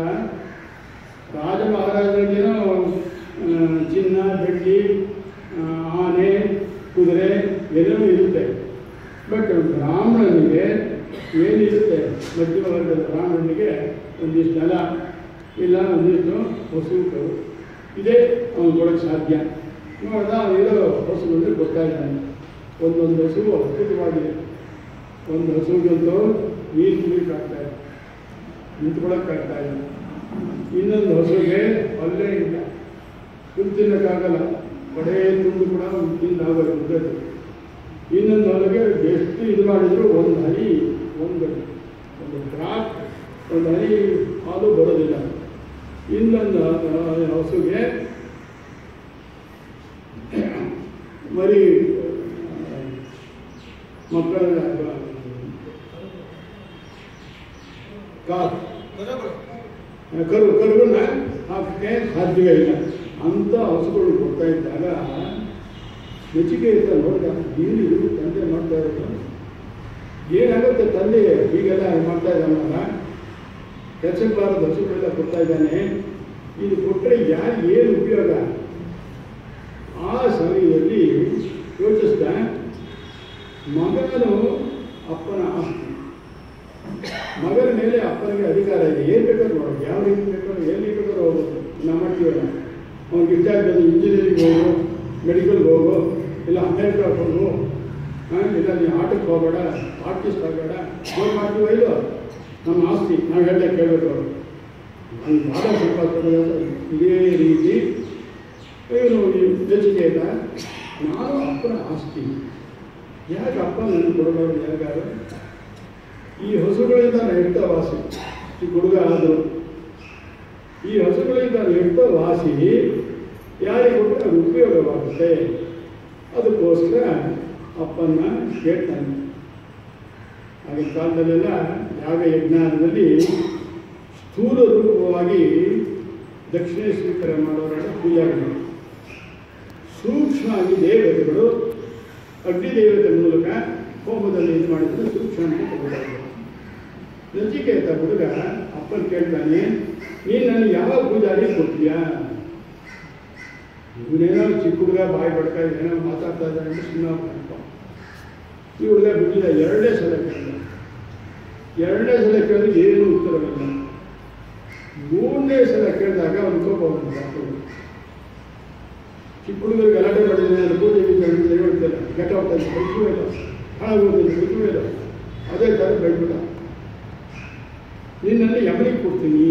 S2: ರಾಜ ಮಹಾರಾಜರಿಗೇನೋ ಆ, ಚಿನ್ನ ಬೆಳ್ಳಿ ಆ, ಆನೆ ಕುದುರೆ ಏನೇನೋ ಇರುತ್ತೆ ಬಟ್ ಬ್ರಾಹ್ಮಣನಿಗೆ ಏನಿರುತ್ತೆ ಮಧ್ಯಮ ವರ್ಗದ ಬ್ರಾಹ್ಮಣನಿಗೆ ಒಂದಿಷ್ಟು ನೆಲ ಇಲ್ಲ ಒಂದಿಷ್ಟು ಹಸು ಕರು ಇದೇ ಅವನು ಕೊಡೋಕ್ಕೆ ಸಾಧ್ಯ ನೋಡ್ದ ಅವನಿರೋ ಹಸು ಅಂದರೆ ಗೊತ್ತಾ ಇದ್ದಾನೆ ಒಂದೊಂದು ಹಸು ಅದ್ಭುತವಾಗಿದೆ ಒಂದು ಹಸುಗಂತೂ ನೀರು ಕುಡಿಯೋಕ್ಕಾಗ್ತಾ ಇಲ್ಲ ನಿಂತ್ಕೊಳ್ಳೋಕ್ಕಾಗ್ತಾ ಇಲ್ಲ ಇನ್ನೊಂದು ಹಸುಗೆ ಅಲ್ಲೇ ಇಲ್ಲ ಹುಲ್ಲು ತಿನ್ನೋಕ್ಕಾಗಲ್ಲ ಕಡೆ ತುಂಡು ಕೂಡ ತಿಂದಾಗಲ್ಲ ಮುದ್ದದ್ದು ಇನ್ನೊಂದು ಹೊಲಗೆ ಎಷ್ಟು ಇದು ಮಾಡಿದ್ರು ಒಂದು ಹನಿ ಒಂದು ಒಂದು ಡ್ರಾಪ್ ಒಂದು ಹನಿ ಹಾಲು ಬರೋದಿಲ್ಲ ಇನ್ನೊಂದು ಆ, ಹಸುಗೆ ಮರಿ ಆ, ಮಕ್ಕಳ ಕಾರ್ ಕರು ಕರುವನ್ನ ಹಾಕಕ್ಕೆ ಸಾಧ್ಯವೇ ಇಲ್ಲ ಅಂಥ ಹಸುಗಳು ಕೊಡ್ತಾ ಇದ್ದಾಗ ಮೆಚ್ಚುಗೆಯಿಂದ ನೋಡಿದ ಏನು ತಂದೆ ಮಾಡ್ತಾ ಇರೋದು ಏನಾಗುತ್ತೆ ತಂದೆ ಹೀಗೆಲ್ಲ ಮಾಡ್ತಾ ಇದ್ದಾನಲ್ಲ ಕೆಲಸಕ್ಕೆ ಬಾರದ ಹಸುಗಳೆಲ್ಲ ಕೊಡ್ತಾ ಇದ್ದಾನೆ ಇದು ಕೊಟ್ಟರೆ ಯಾರು ಏನು ಉಪಯೋಗ ಆ ಸಮಯದಲ್ಲಿ ಯೋಚಿಸ್ದ ಮಗನು ಅಪ್ಪನ ಆಸ್ತಿ ಮಗನ ಮೇಲೆ ಅಪ್ಪನಿಗೆ ಅಧಿಕಾರ ಇದೆ ಏನು ಬೇಕಾದ್ರೂ ಮಾಡೋದು ಯಾವ ರೀತಿ ಬೇಕಾದ್ರೂ ಎಲ್ಲಿ ಬೇಕಾದ್ರೂ ಹೋಗೋದು ನಾವು ಮಾಡ್ತೀವಲ್ಲ ಅವ್ನಿಗೆ ಇಷ್ಟ ಆಗ್ತದೆ ಇಂಜಿನಿಯರಿಂಗ್ ಹೋಗು ಮೆಡಿಕಲ್ಗೆ ಹೋಗು ಇಲ್ಲ ಅಮೇರಿಕಾಗೆ ಹೋಗು ಹಾಂ ಇಲ್ಲ ನೀವು ಆಟಕ್ಕೆ ಹೋಗಬೇಡ ಆರ್ಟಿಸ್ಟ್ ಆಗಬೇಡ ಏನು ಮಾಡ್ತೀವೋ ಇಲ್ಲೋ ನಮ್ಮ ಆಸ್ತಿ ನಾವು ಹೇಳ್ತಾ ಕೇಳಬೇಕು ಅವರು ನಾನು ಭಾಳ ಸಂಪಾದನೆ ಇದೇ ರೀತಿ ಇವನು ಯೋಚಿಕೆ ಇಲ್ಲ ನಾನು ಅಪ್ಪನ ಆಸ್ತಿ ಯಾಕೆ ಅಪ್ಪ ನನಗೆ ಕೊಡಬಾರ್ದು ಯಾರಿಗಾರು ಈ ಹಸುಗಳಿಂದ ನಾನು ಎಡ್ತ ವಾಸಿ ಈ ಹುಡುಗ ಆದರು ಈ ಹಸುಗಳಿಂದ ನಾನು ಎಡ್ತ ವಾಸಿ ಯಾರಿಗೆ ಕೊಟ್ಟರೆ ಅದು ಉಪಯೋಗವಾಗುತ್ತೆ ಅದಕ್ಕೋಸ್ಕರ ಅಪ್ಪನ್ನ ಕೇಳ್ತಾನೆ ಆಗಿನ ಕಾಲದಲ್ಲೆಲ್ಲ ಯಾಗ ಯಜ್ಞಾನದಲ್ಲಿ ಸ್ಥೂಲ ರೂಪವಾಗಿ ದಕ್ಷಿಣ ಸ್ವೀಕಾರ ಮಾಡೋರೆಲ್ಲ ಪೂಜಾರಿಗಳು ಸೂಕ್ಷ್ಮವಾಗಿ ದೇವತೆಗಳು ಅಗ್ನಿ ದೇವತೆ ಮೂಲಕ ಹೋಮದಲ್ಲಿ ಇದು ಮಾಡಿದ್ರೆ ಸೂಕ್ಷ್ಮ ಅಂತ ತಗೊಳ್ತಾರೆ ನಚಿಕೇತ ಹುಡುಗ ಅಪ್ಪನ ಕೇಳ್ತಾನೆ ನೀನು ನನಗೆ ಯಾವ ಪೂಜಾರಿ ಕೊಡ್ತೀಯಾ ಇವನೇನೋ ಚಿಕ್ಕ ಹುಡುಗ ಬಾಯಿ ಬಡ್ಕ ಏನೋ ಮಾತಾಡ್ತಾ ಇದ್ದಾನೆ ಅಂತ ಸುಮ್ಮನೆ ಅಪ್ಪ ಈ ಹುಡುಗ ಬಿಡಲಿಲ್ಲ ಎರಡನೇ ಸಲ ಕೇಳಿದ ಎರಡನೇ ಸಲ ಕೇಳಿದ್ರೆ ಏನು ಉತ್ತರವಿಲ್ಲ ಮೂರನೇ ಸಲ ಕೇಳಿದಾಗ ಅವನು ಕೋಪ ಬಂತು ಚಿಕ್ಕ ಹುಡುಗರು ಗಲಾಟೆ ಮಾಡಿದ್ರೆ ಅದು ಪೂಜೆ ಗೀಜೆ ಅಂತ ಹೇಳ್ತಾರೆ ಘಟ ಹೋಗ್ತಾರೆ ಬೈಕೂ ಇಲ್ಲ ಹಾಳಾಗೋದು ಬೈಕೂ ಇಲ್ಲ ಅದೇ ಥರ ಬೆಳ್ಬಿಟ್ಟ ನಿನ್ನಲ್ಲಿ ಯಮನಿಗೆ ಕೊಡ್ತೀನಿ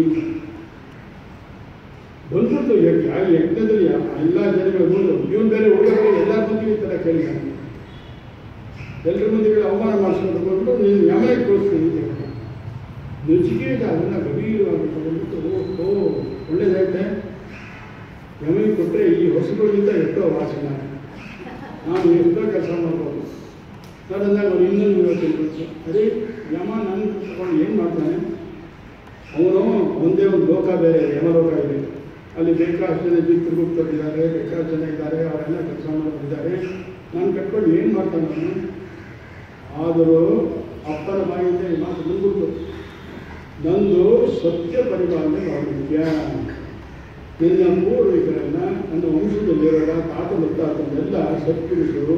S2: ಬಂದ್ಬಿಟ್ಟು ಯಜ್ಞ ಆ ಯಜ್ಞದಲ್ಲಿ ಎಲ್ಲ ಜನಗಳ ಮುಂದೆ ಇವನು ಬೇರೆ ಹುಡುಗರು ಎಲ್ಲ ಮಂದಿಗೆ ಈ ಥರ ಕೇಳಿದ್ದಾನೆ ಎಲ್ಲರ ಮುಂದೆ ಅವಮಾನ ಮಾಡಿಸ್ಕೊಂಡು ಬಂದು ನೀನು ಯಮನಿಗೆ ಕೊಡ್ತೀನಿ ಅಂತ ಹೇಳ್ದ. ನಚಿಕೇತ ಅದನ್ನು ಗಂಭೀರವಾಗಿ ತಗೊಂಡ್ಬಿಟ್ಟು ಓ ಒಳ್ಳೇದಾಯ್ತೆ ಯಮನಿಗೆ ಕೊಟ್ಟರೆ ಈ ಹೊಸಗಳಿಗಿಂತ ಎಷ್ಟೋ ವಾಸನ ನಾನು ಎಷ್ಟೋ ಕೆಲಸ ಮಾಡ್ಬೋದು ಸಡನ್ನಾಗಿ ಅವ್ನು ಇನ್ನೊಂದು ಇವತ್ತು ಅದೇ ಯಮ ನನ್ನ ತಗೊಂಡು ಏನು ಮಾಡ್ತಾನೆ ಅವನು ಒಂದೇ ಒಂದು ಲೋಕ ಬೇರೆ ಯಮಲೋಕ ಇದೆ ಅಲ್ಲಿ ಬೇಕಾಷ್ಟು ಜನ ಚಿತ್ರಗುಪ್ತರಿದ್ದಾರೆ ಬೇಕಾಷ್ಟು ಜನ ಇದ್ದಾರೆ ಅವರೆಲ್ಲ ಕೆಲಸ ಮಾಡೋರಿದ್ದಾರೆ ನಾನು ಕಟ್ಕೊಂಡು ಏನು ಮಾಡ್ತಾನೆ ಅವನು ಆದರೂ ಅಪ್ಪನ ಬಾಯಿಂದ ಈ ಮಾತು ಬಂದ್ಬಿಟ್ಟು ನಂದು ಸತ್ಯ ಪರಿಪಾಲನೆ ಮಾಡಲಿಕ್ಕೆ ನಿನ್ನ ಪೂರ್ವಿಕರನ್ನ ನನ್ನ ವಂಶದಲ್ಲಿರೋರ ತಾತ ಮುತ್ತಾತನೆಲ್ಲ ಸತ್ಪುರುಷರು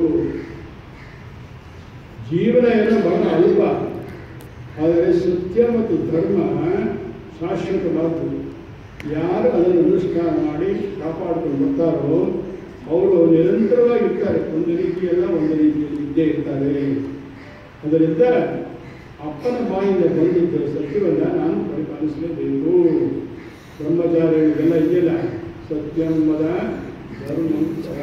S2: ಜೀವನ ಏನೋ ಬಹಳ ಅಲ್ಪ ಆದರೆ ಸತ್ಯ ಮತ್ತು ಧರ್ಮ ಶಾಶ್ವತವಾದ್ದು ಯಾರು ಅದನ್ನು ಅನುಷ್ಠಾನ ಮಾಡಿ ಕಾಪಾಡ್ಕೊಂಡು ಬರ್ತಾರೋ ಅವರು ನಿರಂತರವಾಗಿರ್ತಾರೆ ಒಂದು ರೀತಿಯಲ್ಲ ಒಂದು ರೀತಿಯಲ್ಲಿ ಇದ್ದೇ ಇರ್ತಾರೆ ಅದರಿಂದ ಅಪ್ಪನ ಬಾಯಿಂದ ಬಂದಿದ್ದ ಸತ್ಯವನ್ನು ನಾನು ಪರಿಪಾಲಿಸಲೇಬೇಕು ಬ್ರಹ್ಮಚಾರಿಗಳಿಗೆಲ್ಲ ಇದೆಯಲ್ಲ ಸತ್ಯಂಬದ ಧರ್ಮಂ ಸರ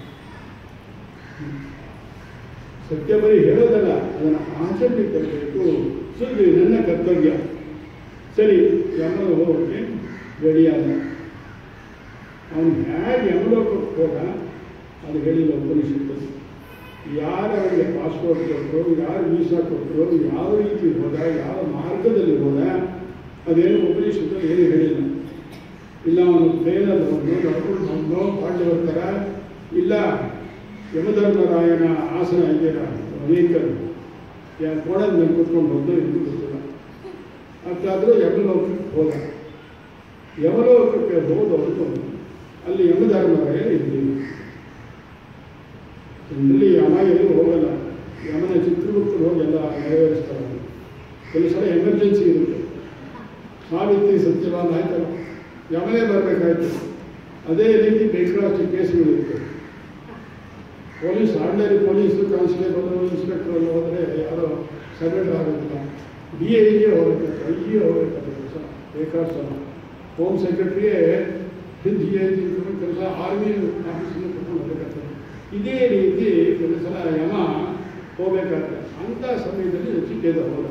S2: ಸತ್ಯ ಬರೀ ಹೇಳೋದಲ್ಲ ಅದನ್ನು ಆಚರಣೆ ತರಬೇಕು ಸುದ್ದಿ ನನ್ನ ಕರ್ತವ್ಯ ಸರಿ ಯಮನು ಹೋಗೋಕ್ಕೆ ರೆಡಿಯಾದ ಅವನು ಹೇಗೆ ಯಮಲೋಕಕ್ಕೆ ಹೋದ ಅದು ಹೇಳಿಲ್ಲ ಉಪನಿಷತ್ತು ಯಾರು ಅವರಿಗೆ ಪಾಸ್ಪೋರ್ಟ್ ಕೊಟ್ಟರು ಯಾರು ವೀಸಾ ಕೊಟ್ಟರು ಯಾವ ರೀತಿ ಹೋದ ಯಾವ ಮಾರ್ಗದಲ್ಲಿ ಹೋದ ಅದೇನು ಉಪನಿಷತ್ತು ಏನು ಹೇಳಿಲ್ಲ ಇಲ್ಲ ಅವನು ಟ್ರೈನಲ್ಲಿ ಹೋದ್ನು ನಡ್ಕೊಂಡು ಬಂದ್ನೋ ಪಾಂಡವರ ಥರ ಇಲ್ಲ ಯಮಧರ್ಮರಾಯನ ಆಸನ ಇದೆಯಲ್ಲ ಅನೇಕರು ಯಾ ಕೋಣದ ಮೇಲೆ ಕೂತ್ಕೊಂಡು ಬಂದು ಎಂದು ಗೊತ್ತಿಲ್ಲ ಅಷ್ಟಾದರೂ ಯಮಲೋಕಕ್ಕೆ ಹೋದ ಯಮಲೋಕಕ್ಕೆ ಹೋದವನು ಅಲ್ಲಿ ಯಮಧರ್ಮರಾಯ ಇದ್ದೀವಿ ಇಲ್ಲಿ ಯಮ ಎಲ್ಲೂ ಹೋಗಲ್ಲ ಯಮನ ಚಿತ್ರಗುಪ್ತರು ಹೋಗಿ ಎಲ್ಲ ನೆರವೇರಿಸ್ತಾರೆ ಕೆಲವು ಸಲ ಎಮರ್ಜೆನ್ಸಿ ಇರುತ್ತೆ ಸಾವಿತ್ರಿ ಸತ್ಯವಾದ ಆಯ್ತಲ್ಲ ಯಮನೇ ಬರಬೇಕಾಯ್ತು ಅದೇ ರೀತಿ ಬೇಕಾದಷ್ಟು ಕೇಸುಗಳಿರುತ್ತೆ police ordinary police constable inspector ಎಲ್ಲ ಹೋದರೆ ಯಾರೋ ಸರೆಂಡರ್ ಆಗೋದಿಲ್ಲ ಡಿ ಐಗೆ ಹೋಗಬೇಕು ಐ ಜಿ ಹೋಗಬೇಕಾದ್ರೆ ಕೆಲಸ ಬೇಕಾದಷ್ಟು ಸಲ ಹೋಮ್ ಸೆಕ್ರೆಟ್ರಿಯೇ ಡಿ ಐ ಜಿ ಕೆಲಸ ಆರ್ಮಿ ಆಫೀಸಿಂದ ಕರ್ಕೊಂಡು ಹೋಗಬೇಕಾಗ್ತದೆ ಇದೇ ರೀತಿ ಕೆಲವು ಸಲ ಯಮ ಹೋಗಬೇಕಾಗ್ತದೆ ಅಂಥ ಸಮಯದಲ್ಲಿ ನಚಿಕೇತ ಹೋದ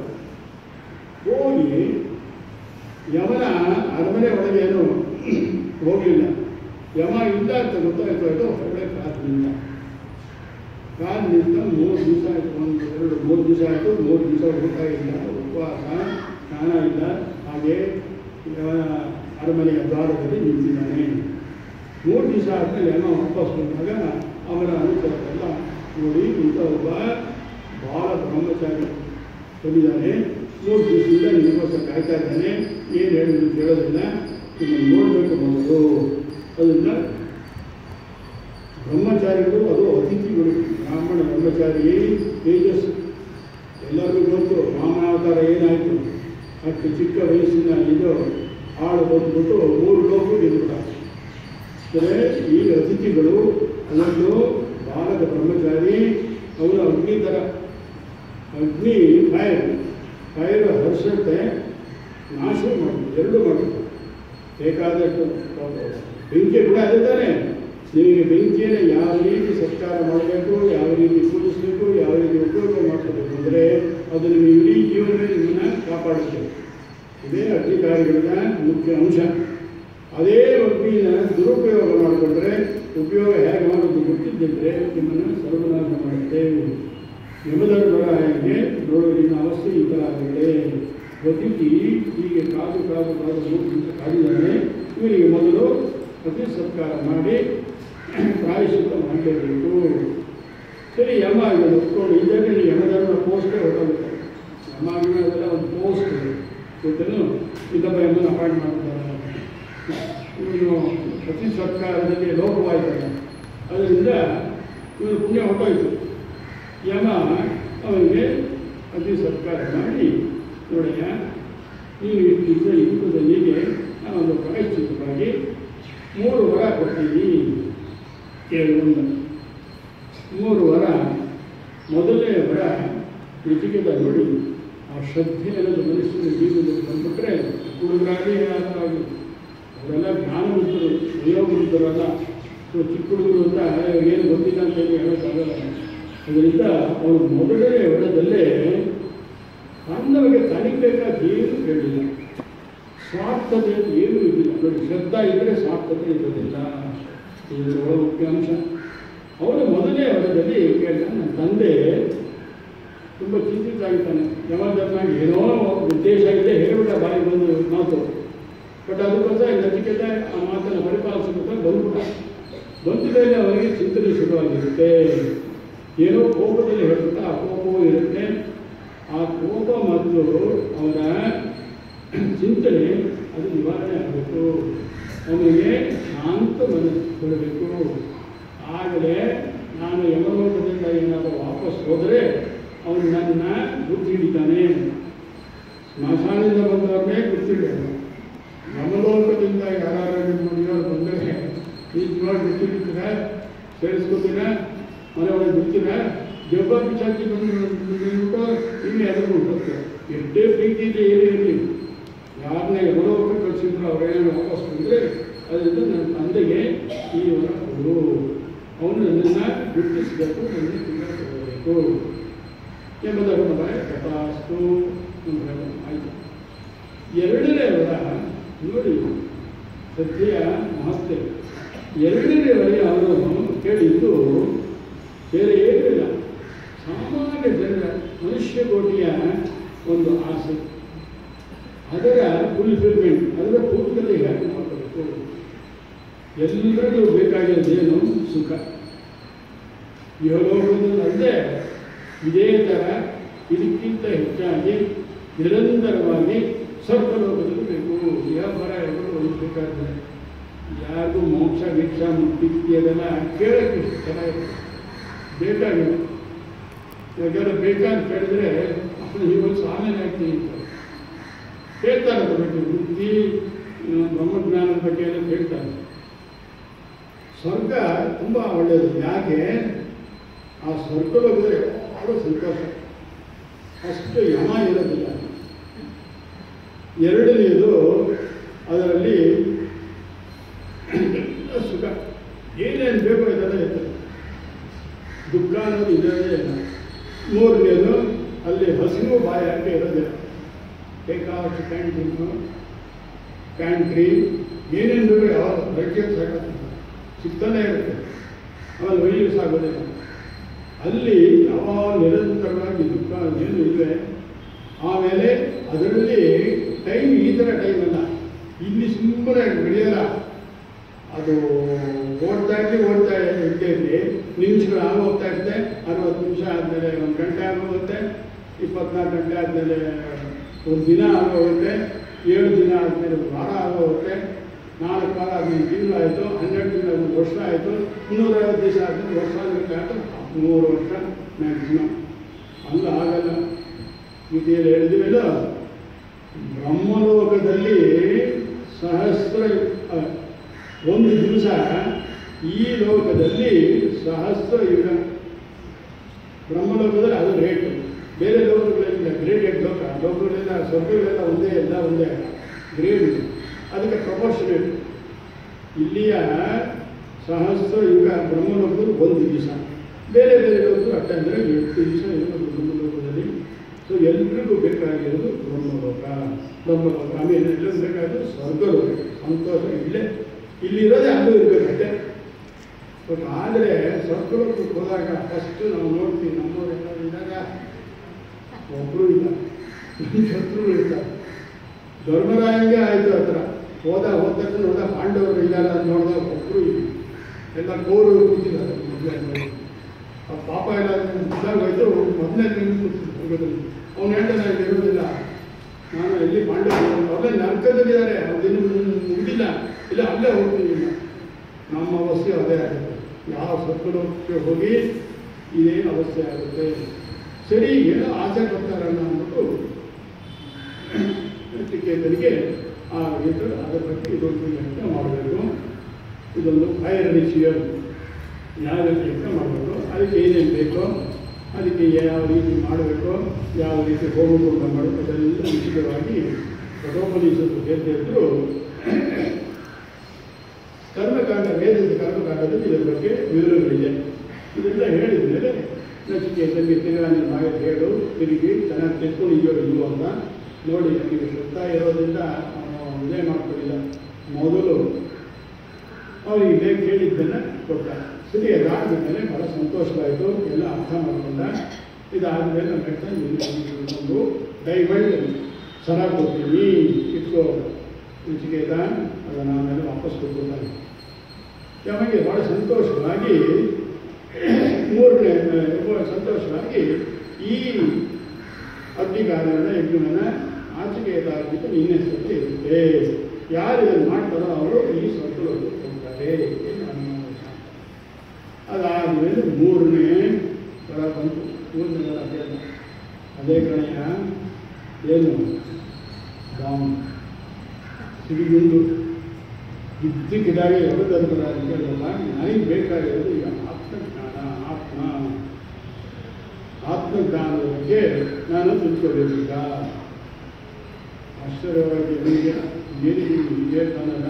S2: ಹೋಗಿ ಯಮನ ಅರಮನೆ ಒಳಗೆ ಏನು ಹೋಗಲಿಲ್ಲ ಯಮ ಇಲ್ಲ ಅಂತ ಗೊತ್ತಾಯ್ತು ಆಯಿತು ಹೊರಗಡೆ ಕಾದು ನಿಂತ ಕಾದು ನಿಂತ ಮೂರು ದಿವಸ ಆಯಿತು ಒಂದು ಎರಡು ಮೂರು ದಿವಸ ಆಯಿತು ಮೂರು ದಿವಸ ಊಟ ಇಲ್ಲ ಉಪವಾಸ ಸ್ನಾನ ಇಲ್ಲ ಹಾಗೆ ಯಮನ ಅರಮನೆಯ ದ್ವಾರದಲ್ಲಿ ನಿಂತಿದ್ದಾನೆ ಮೂರು ದಿವಸ ಆದಮೇಲೆ ಯಮ ವಾಪಸ್ ಬಂದಾಗ ಅವರ ಅನುಚರರೆಲ್ಲ ನೋಡಿ ಇಂಥ ಒಬ್ಬ ಬಾಲ ಬ್ರಹ್ಮಚಾರಿ ಬಂದಿದ್ದಾನೆ ಮೂರು ದಿವಸದಿಂದ ನಿಮಗೋಸ್ಕರ ಕಾಯ್ತಾ ಇದ್ದಾನೆ ಏನು ಹೇಳಿದ್ರು ಕೇಳೋದಿಲ್ಲ ನಿಮ್ಮನ್ನು ನೋಡಬೇಕು ಮೊದಲು ಅದರಿಂದ ಬ್ರಹ್ಮಚಾರಿಗಳು ಅದು ಅತಿಥಿಗಳು ಬ್ರಾಹ್ಮಣ ಬ್ರಹ್ಮಚಾರಿ ತೇಜಸ್ ಎಲ್ಲರಿಗೂ ಗೊತ್ತು ರಾಮಾವತಾರ ಏನಾಯಿತು ಅಷ್ಟು ಚಿಕ್ಕ ವಯಸ್ಸಿನ ಇದು ಆಳು ಬಂದ್ಬಿಟ್ಟು ಮೂರು ಲೋಕ ಗೆದ್ಬಿಟ್ಟ ಅಂದರೆ ಈ ಅತಿಥಿಗಳು ಅದೊಂದು ಬಾಲಕ ಬ್ರಹ್ಮಚಾರಿ ಅವನು ಅಗ್ನಿ ಥರ ಅಗ್ನಿ ಫೈರ್ ಫೈರ್ ಹರ್ಷತೆ ನಾಶ ಮಾಡಿದ್ರು ಎರಡು ಮಾಡಿದ್ರು ಬೇಕಾದಷ್ಟು ಬೆಂಕಿ ಕೂಡ ಅದೇ ತಾನೆ ನಿಮಗೆ ಬೆಂಕಿಯನ್ನು ಯಾವ ರೀತಿ ಸತ್ಕಾರ ಮಾಡಬೇಕು ಯಾವ ರೀತಿ ಪೂಜಿಸಬೇಕು ಯಾವ ರೀತಿ ಉಪಯೋಗ ಮಾಡ್ಕೋಬೇಕು ಅಂದರೆ ಅದು ನಿಮ್ಮ ಇಡೀ ಜೀವನವೇ ನಿಮ್ಮನ್ನು ಕಾಪಾಡುತ್ತೆ ಇದೇ ಅಧಿಕಾರಿಗಳ ಮುಖ್ಯ ಅಂಶ ಅದೇ ಅಗ್ನಿನ ದುರುಪಯೋಗ ಮಾಡಿಕೊಂಡ್ರೆ ಉಪಯೋಗ ಹೇಗೆ ಮಾಡೋದು ಗೊತ್ತಿದ್ದಿದ್ರೆ ನಿಮ್ಮನ್ನು ಸರ್ವನಾಶ ಮಾಡುತ್ತೆ ಯಮಧರ್ಮರ ಹೀಗೆ ನೋಡು ನಿನ್ನ ಅವಸ್ಥೆ ಈ ಥರ ಆಗಿದೆ ಬದುಕಿ ಹೀಗೆ ಕಾದು ಕಾದು ಕಾದು ಮೂರು ದಿವಸ ಕಾದಿದ್ದಾನೆ ಇವನಿಗೆ ಮೊದಲು ಅತಿ ಸತ್ಕಾರ ಮಾಡಿ ಪ್ರಾಯಶ್ಚಿತ್ತ ಮಾಡಲೇಬೇಕು ಸರಿ ಯಮ ಇದನ್ನು ಒಪ್ಕೊಂಡು ಇದರಲ್ಲಿ ಯಮಧರ್ಮ ಪೋಸ್ಟೇ ಹೊರಟೋಗುತ್ತೆ ಯಮ ಆಗಿನ ಅದೆಲ್ಲ ಒಂದು ಪೋಸ್ಟ್ ಗೊತ್ತೇನು ಇದಪ್ಪ ಯಮನ ಅಪಾಯಿಂಟ್ ಮಾಡ್ತಾರೆ ಇವನು ಅತಿ ಸರ್ಕಾರದಲ್ಲಿ ಲೋಪವಾಯ್ತಾನೆ ಅದರಿಂದ ಇವನು ಪುಣ್ಯ ಹೊರಟೋಯ್ತು ಯಮ ಅವನಿಗೆ ಅತಿ ಸತ್ಕಾರ ಮಾಡಿ ನೋಡಯ್ಯ ನೀನು ಇದ್ದ ಯುಗದಲ್ಲಿಗೆ ನಾನೊಂದು ಪ್ರಾಯಶ್ಚಿತ್ತವಾಗಿ ಮೂರು ವರ ಕೊಡ್ತೀನಿ ಕೇಳು ಅಂದ. ಮೂರು ವರ ಮೊದಲನೇ ವರ ನಚಿಕೇತ ನೋಡಿ ಆ ಶ್ರದ್ಧೆ ಅನ್ನೋದು ಮನುಷ್ಯನ ಜೀವನದಲ್ಲಿ ಬಂದ್ಬಿಟ್ರೆ ಹುಡುಗರಾಗಲಿ ಯಾರಾಗಲಿ ಅವರೆಲ್ಲ ಜ್ಞಾನವಂತರು ವಯೋವೃದ್ಧರಲ್ಲ ಸೊ ಚಿಕ್ಕ ಹುಡುಗರು ಅಂತ ಏನು ಗೊತ್ತಿಲ್ಲ ಅಂತ ಹೇಳಿ ಹೇಳೋಕ್ಕಾಗಲ್ಲ ಅದರಿಂದ ಅವನು ಮೊದಲನೇ ವರದಲ್ಲೇ ತನ್ನವರಿಗೆ ತನಗೆ ಬೇಕಾದ ಏನು ಕೇಳಿಲ್ಲ ಸ್ವಾರ್ಥತೆ ಅಂತ ಏನೂ ಇರಲಿಲ್ಲ ನೋಡಿ ಶ್ರದ್ಧಾ ಇದ್ದರೆ ಸ್ವಾರ್ಥತೆ ಇರೋದಿಲ್ಲ ಇದು ಬಹಳ ಮುಖ್ಯ ಅಂಶ ಅವನು ಮೊದಲನೇ ವರದಲ್ಲಿ ಕೇಳಿದ ನನ್ನ ತಂದೆ ತುಂಬ ಚಿಂತಿತ ಆಗಿದ್ದಾನೆ ಯಮಧರ್ಮಾಗಿ ಏನೋ ಉದ್ದೇಶ ಇದೆ ಹೇಳ್ಬಿಟ್ಟ ಬಾಯಿ ಬಂದು ಮಾತು ಬಟ್ ಅದಕ್ಕೋಸ್ಕರ ನಚಿಕೇತ ಆ ಮಾತನ್ನು ಪರಿಪಾಲಿಸಬೇಕು ಬಂದ್ಬಿಟ್ಟ ಬಂದ ಮೇಲೆ ಅವನಿಗೆ ಚಿಂತನೆ ಶುರುವಾಗಿರುತ್ತೆ ಏನೋ ಕೋಪದಲ್ಲಿ ಹೇಳ್ಬಿಟ್ಟ ಆ ಕೋಪವೂ ಇರುತ್ತೆ ಆ ಕೋಪ ಮತ್ತು ಅವರ ಚಿಂತನೆ ಅದು ನಿವಾರಣೆ ಆಗಬೇಕು ಅವನಿಗೆ ಶಾಂತ ಮನಸ್ಸು ಕೊಡಬೇಕು ಆಗಲೇ ನಾನು ಯಮಲೋಕದಿಂದ ಏನಾದರೂ ವಾಪಸ್ ಹೋದರೆ ಅವನು ನನ್ನ ಬುದ್ಧಿ ಹಿಡಿತಾನೆ ಸ್ಮಶಾನದಿಂದ ಬಂದವ್ರನ್ನೇ ಗೊತ್ತಿಡಬೇಕು ಯಮಲೋಕದಿಂದ ಯಾರು ನಿಮ್ಮ ಮನೆಯವ್ರು ಬಂದರೆ ನಿಜವಾಗಿ ಬುದ್ಧಿ ಹಿಡಿತೀರ ಸೇರಿಸ್ಕೋತೀರ ಮನೆ ಒಳಗೆ ಬಿಡ್ತೀರ ದೆಬ್ಬ ಪಿಚಾಚಿ ಬಂದು ನಿಂತು ಇನ್ನೇ ಅದನ್ನು ಹೋಗ್ತಾರೆ ಎಷ್ಟೇ ಪ್ರೀತಿ ಇದೆ ಏನೇ ಇರಲಿ ಯಾರನ್ನ ಯಮಲೋಕ ಕಳಿಸಿದ್ರು ಅವರೇನೋ ವಾಪಸ್ ಬಂದರೆ ಅದರಿಂದ ನನ್ನ ತಂದೆಗೆ ಈ ವರ ಕೊಡು ಅವನು ನನ್ನನ್ನು ಗುರುತಿಸಬೇಕು ನನಗೆ ತುಂಬ ಕೊಡಬೇಕು ಎಂಬುದನ್ನು ಬಾಯ ಕಥಾಸ್ತು ಅಂತ ಹೇಳೋದು. ಆಯಿತು ಎರಡನೇ ವರ ನೋಡಿ ಸದ್ಯ ಮಹತ್ವ ಎರಡನೇ ವರ ಅವನು ಕೇಳಿದ್ದು ಬೇರೆ ಏನೂ ಇಲ್ಲ ಸಾಮಾನ್ಯ ಜನರ ಮನುಷ್ಯ ಕೋಟಿಯ ಒಂದು ಆಸೆ ಅದರ ಫುಲ್ಫಿಲ್ಮೆಂಟ್ ಅದರ ಪೂರ್ತಿಯಲ್ಲಿ ಹೇಗೆ ಮಾಡಬೇಕು ಎಲ್ಲರಿಗೂ ಬೇಕಾಗಿರೋದೇನು ಸುಖ ಇಹಲೋಕದಲ್ಲಿ ಅಲ್ಲದೆ ಇದೇ ಥರ ಇದಕ್ಕಿಂತ ಹೆಚ್ಚಾಗಿ ನಿರಂತರವಾಗಿ ಸ್ವರ್ಗಲೋಕದಲ್ಲಿ ಬೇಕು ವ್ಯಾಪಾರ ಎಲ್ಲರೂ ಬೇಕಾಗ್ತದೆ ಯಾರಿಗೂ ಮೋಕ್ಷ ಭಿಕ್ಷ ಮುಕ್ತಿ ಅದೆಲ್ಲ ಕೇಳಕ್ಕೆ ಇಷ್ಟು ಚೆನ್ನಾಗಿರುತ್ತೆ ಬೇಕಾಗಿಲ್ಲ ಯಾಕೆಂದ್ರೆ ಬೇಕಂತ ಕೇಳಿದ್ರೆ ಅಪ್ಪನ ಜೀವನ ಸಾಮಾನ್ಯ ಆಗ್ತೀನಿ ಅಂತ ಹೇಳ್ತಾರೆ ಅದ್ರ ಬಗ್ಗೆ ಬುದ್ಧಿ ಆ, ಬ್ರಹ್ಮಜ್ಞಾನದ ಬಗ್ಗೆ ಎಲ್ಲ ಹೇಳ್ತಾರೆ ಸ್ವರ್ಗ ತುಂಬ ಒಳ್ಳೆಯದು ಯಾಕೆ ಆ ಸ್ವರ್ಗಲೋಕದಲ್ಲಿ ಯಾವಾಗಲೂ ಸಂತೋಷ ಅಷ್ಟು ಯಮ ಇರೋದಿಲ್ಲ ಎರಡನೆಯದು ಅದರಲ್ಲಿ ಎಲ್ಲ ಸುಖ ಏನೇನು ಬೇಕೋ ಇದೆಲ್ಲ ಇರ್ತದೆ ದುಃಖ ಅನ್ನೋದು ಇರೋದೇ ಇಲ್ಲ ಮೂರನೇದು ಅಲ್ಲಿ ಹಸಿವು ಬಾಯ ಹಾಕಿ ಇರೋದಿಲ್ಲ ಬೇಕಾದಷ್ಟು ಕ್ಯಾಂಟೀನು ಪ್ಯಾಂಟ್ರಿ ಏನೇನು ಬೇಕೋ ಯಾವ ಬಜೆಟ್ ಸಾಕತ್ತೆ ಸಿಗ್ತಾನೆ ಇರುತ್ತೆ ಆಮೇಲೆ ವೈಲ್ಯೂಸ್ ಆಗೋದಿಲ್ಲ ಅಲ್ಲಿ ಯಾವಾಗ ನಿರಂತರವಾಗಿ ದುಃಖ ಏನು ಇಲ್ವೇ ಆಮೇಲೆ ಅದರಲ್ಲಿ ಟೈಮ್ ಈ ಥರ ಟೈಮ್ ಅಲ್ಲ ಇಲ್ಲಿ ಸುಮ್ಮನೆ ನಡೆಯಲ್ಲ ಅದು ಓಡ್ತಾ ಇರಲಿ ಓಡ್ತಾ ಇದ್ದೇ ಇರಲಿ ನಿಮಿಷಗಳು ಆಗ ಹೋಗ್ತಾ ಇರುತ್ತೆ ಅರವತ್ತು ನಿಮಿಷ ಆದಮೇಲೆ ಒಂದು ಗಂಟೆ ಆಗೋಗುತ್ತೆ ಇಪ್ಪತ್ನಾಲ್ಕು ಗಂಟೆ ಆದಮೇಲೆ ಒಂದು ದಿನ ಆಗೋಗುತ್ತೆ ಏಳು ದಿನ ಆದಮೇಲೆ ಒಂದು ವಾರ ಆಗೋಗುತ್ತೆ ನಾಲ್ಕು ವಾರ ಆದಮೇಲೆ ತಿಂಗಳು ಆಯಿತು ಹನ್ನೆರಡು ತಿಂಗಳು ಒಂದು ವರ್ಷ ಆಯಿತು ಇನ್ನೂರೈವತ್ತು ದಿವಸ ಆದಮೇಲೆ ವರ್ಷ ಆಗುತ್ತೆ ಆಯಿತು ಮೂರು ವರ್ಷ ಮ್ಯಾಕ್ಸಿಮಮ್ ಅಲ್ಲ ಆಗಲ್ಲ ಗೀತೆಯಲ್ಲಿ ಹೇಳಿದ್ವಿಲ್ಲ ಬ್ರಹ್ಮಲೋಕದಲ್ಲಿ ಸಹಸ್ರ ಅ, ಒಂದು ದಿವಸ ಈ ಲೋಕದಲ್ಲಿ ಸಹಸ್ರ ಯುಗ ಬ್ರಹ್ಮಲೋಕದಲ್ಲಿ ಅದು ರೇಟ್ ಬೇರೆ ಲೋಕಗಳಿಂದ ಗ್ರೇಡೆಡ್ ಲೋಕ ಲೋಕಗಳೆಲ್ಲ ಸ್ವರ್ಗಗಳೆಲ್ಲ ಒಂದೇ ಎಲ್ಲ ಒಂದೇ ಗ್ರೇಡ್ ಇದೆ. ಅದಕ್ಕೆ ಪ್ರಪೋರ್ಷನೇಟ್ ಇಲ್ಲಿಯ ಸಹಸ್ರ ಯುಗ ಬ್ರಹ್ಮಲೋಕದಲ್ಲಿ ಒಂದು ದಿವಸ ಬೇರೆ ಬೇರೆ ಲೋಕಗಳು ಅಟ್ಟ ಅಂದರೆ ಎಂಟು ದಿವಸ ಇರೋದು ಬ್ರಹ್ಮಲೋಕದಲ್ಲಿ ಸೊ ಎಲ್ರಿಗೂ ಬೇಕಾಗಿರೋದು ಬ್ರಹ್ಮಲೋಕ ಬ್ರಹ್ಮಲೋಕ ಆಮೇಲೆ ಎಲ್ಲರೂ ಬೇಕಾದ್ರು ಸ್ವರ್ಗಲೋಕ ಸಂತೋಷ ಇಲ್ಲೇ ಇಲ್ಲಿರೋದೇ ಅಲ್ಲೂ ಇರಬೇಕಂತೆ ಬಟ್ ಆದರೆ ಸ್ವರ್ಗಲೋಕಕ್ಕೆ ಹೋದಾಗ ಫಸ್ಟ್ ನಾವು ನೋಡ್ತೀವಿ ನಮ್ಮವ್ರು ಎಲ್ಲರೂ ಇದ್ದಾಗ ಒಬ್ಬರು ಇಲ್ಲ ನಮ್ಮ ಶತ್ರುಗಳು ಇರ್ತಾರೆ ಧರ್ಮರಾಯಂಗೆ ಆಯಿತು ಆ ಥರ ಹೋದ ಹೋದ ತಕ್ಷಣ ನೋಡ ಪಾಂಡವರು ಇದ್ದಾರೆ ಅಂತ ನೋಡಿದಾಗ ಒಬ್ಬರು ಇಲ್ಲ ಎಲ್ಲ ಕೋರು ಕೂತಿದ್ದಾರೆ ಮೊದಲೇ ಆ ಪಾಪ ಎಲ್ಲ ಇದಾಗೋಯ್ತು ಮೊದಲೇ ನಿಂತು ಕೂತಿದ್ರು ಅವನು ಹೇಳ್ತಾನೆ ಇಲ್ಲಿ ಇರೋದಿಲ್ಲ ನಾನು ಎಲ್ಲಿ ಪಾಂಡವರು ಅವರೇ ನರ್ಕದಲ್ಲಿದ್ದಾರೆ ಅವ್ರಿನ್ನೂ ಮುಗಿದಿಲ್ಲ ಇಲ್ಲ ಅಲ್ಲೇ ಹೋಗ್ತೀನಿ ಇಲ್ಲ ನಮ್ಮ ಅವಸ್ಥೆ ಅದೇ ಆಗುತ್ತೆ ಯಾವ ಸತ್ವಲೋಕಕ್ಕೆ ಹೋಗಿ ಇದೇನು ಅವಸ್ಥೆ ಆಗುತ್ತೆ ಸರಿ ಏನೋ ಆಸೆ ಪಡ್ತಾರಲ್ಲ ಅಂದ್ಬಿಟ್ಟು ಟಿಕೆಟರಿಗೆ ಆ ಇದು ಅದರ ಬಗ್ಗೆ ಇದೊಂದು ಯತ್ನ ಮಾಡಬೇಕು ಇದೊಂದು ಫೈರ್ ರಿಚಿಯಲ್ ಯಾವ ರೀತಿ ಯತ್ನ ಮಾಡಬೇಕು ಅದಕ್ಕೆ ಏನೇನು ಬೇಕೋ ಅದಕ್ಕೆ ಯಾವ ರೀತಿ ಮಾಡಬೇಕು ಯಾವ ರೀತಿ ಹೋಮಕುಂಡ ಮಾಡಬೇಕು ಅದೆಲ್ಲ ನಿಶ್ಚಿತವಾಗಿ ಕಠೋಪನಿಷತ್ತು ಹೇಳ್ತಿದ್ರು ಕರ್ಮಕಾಂಡ ವೇದದ ಕರ್ಮಕಾಂಡದಲ್ಲಿ ಇದರ ಬಗ್ಗೆ ವಿವರಗಳಿದೆ ಇದೆಲ್ಲ ಹೇಳಿದ ಮೇಲೆ ನಚಿಕೇತನಿಗೆ ತಿರುಗಾ ನಿನ್ನ ಮಗ ಹೇಳು ತಿರುಗಿ ಚೆನ್ನಾಗಿ ತೆಕ್ಕೊಂಡಿದ್ಯೋ ಇಲ್ವೋ ಅಂತ ನೋಡಿ ನನಗೆ ಶ್ರದ್ಧಾ ಇರೋದ್ರಿಂದ ಅವನು ಇದೇ ಮಾಡ್ಕೊಂಡಿಲ್ಲ ಮೊದಲು ಅವನಿಗೆ ಬೇಕು ಹೇಳಿದ್ದನ್ನು ಕೊಟ್ಟ ಸರಿ ಅದಾದ ಮೇಲೆ ಭಾಳ ಸಂತೋಷವಾಯಿತು ಎಲ್ಲ ಅರ್ಥ ಮಾಡ್ಕೊಂಡ ಇದಾದಮೇಲೆ ನಮ್ಮ ಹೇಳ್ತಾನೆ ಒಂದು ಡೈಮಂಡ್ ಸರ ಕೊಡ್ತೀನಿ ಇಟ್ಕೋ ನಚಿಕೇತ ಅದನ್ನು ಆಮೇಲೆ ವಾಪಸ್ ಕೊಟ್ಬಿಡ್ತಾನೆ ನಮಗೆ ಭಾಳ ಸಂತೋಷವಾಗಿ ಮೂರನೇ ತುಂಬ ಸಂತೋಷವಾಗಿ ಈ ಅಗ್ನಿಕಾರನ ಯಜ್ಞವನ್ನು ಆಚೆಗೆ ಎದಾಗಲಿಕ್ಕೆ ನಿನ್ನೆ ಸತ್ಯ ಇರುತ್ತೆ ಯಾರು ಇದನ್ನು ಮಾಡ್ತಾರೋ ಅವರು ಈ ಸ್ವರ್ಗಲೋಕಕ್ಕೆ ಹೋಗ್ತಾರೆ ಎಂದು ಅನುಮಾನ ಅದಾದಮೇಲೆ ಮೂರನೇ ವರ ಬಂತು ಮೂರನೇ ವರ ಅದೇ ಅದೇ ಕಣೆಯ ಏನು ಬಾಂಬ್ ಸಿಡಿಗುಂಡು ಇದ್ದಕ್ಕಿದ್ದಾಗೆ ಯಾವ್ದಾದ್ರು ಕೇಳಲ್ಲ ನನಗೆ ಬೇಕಾಗಿರೋದು ಈಗ ಆತ್ಮಜ್ಞಾನ ಆತ್ಮ ಆತ್ಮಜ್ಞಾನದ ಬಗ್ಗೆ ನಾನು ತಿಳ್ಕೊಬೇಕೀಗ ಆಶ್ಚರ್ಯವಾಗಿ ನನಗೆ ಏನಿದೆ ವಿವೇಕಾನಂದ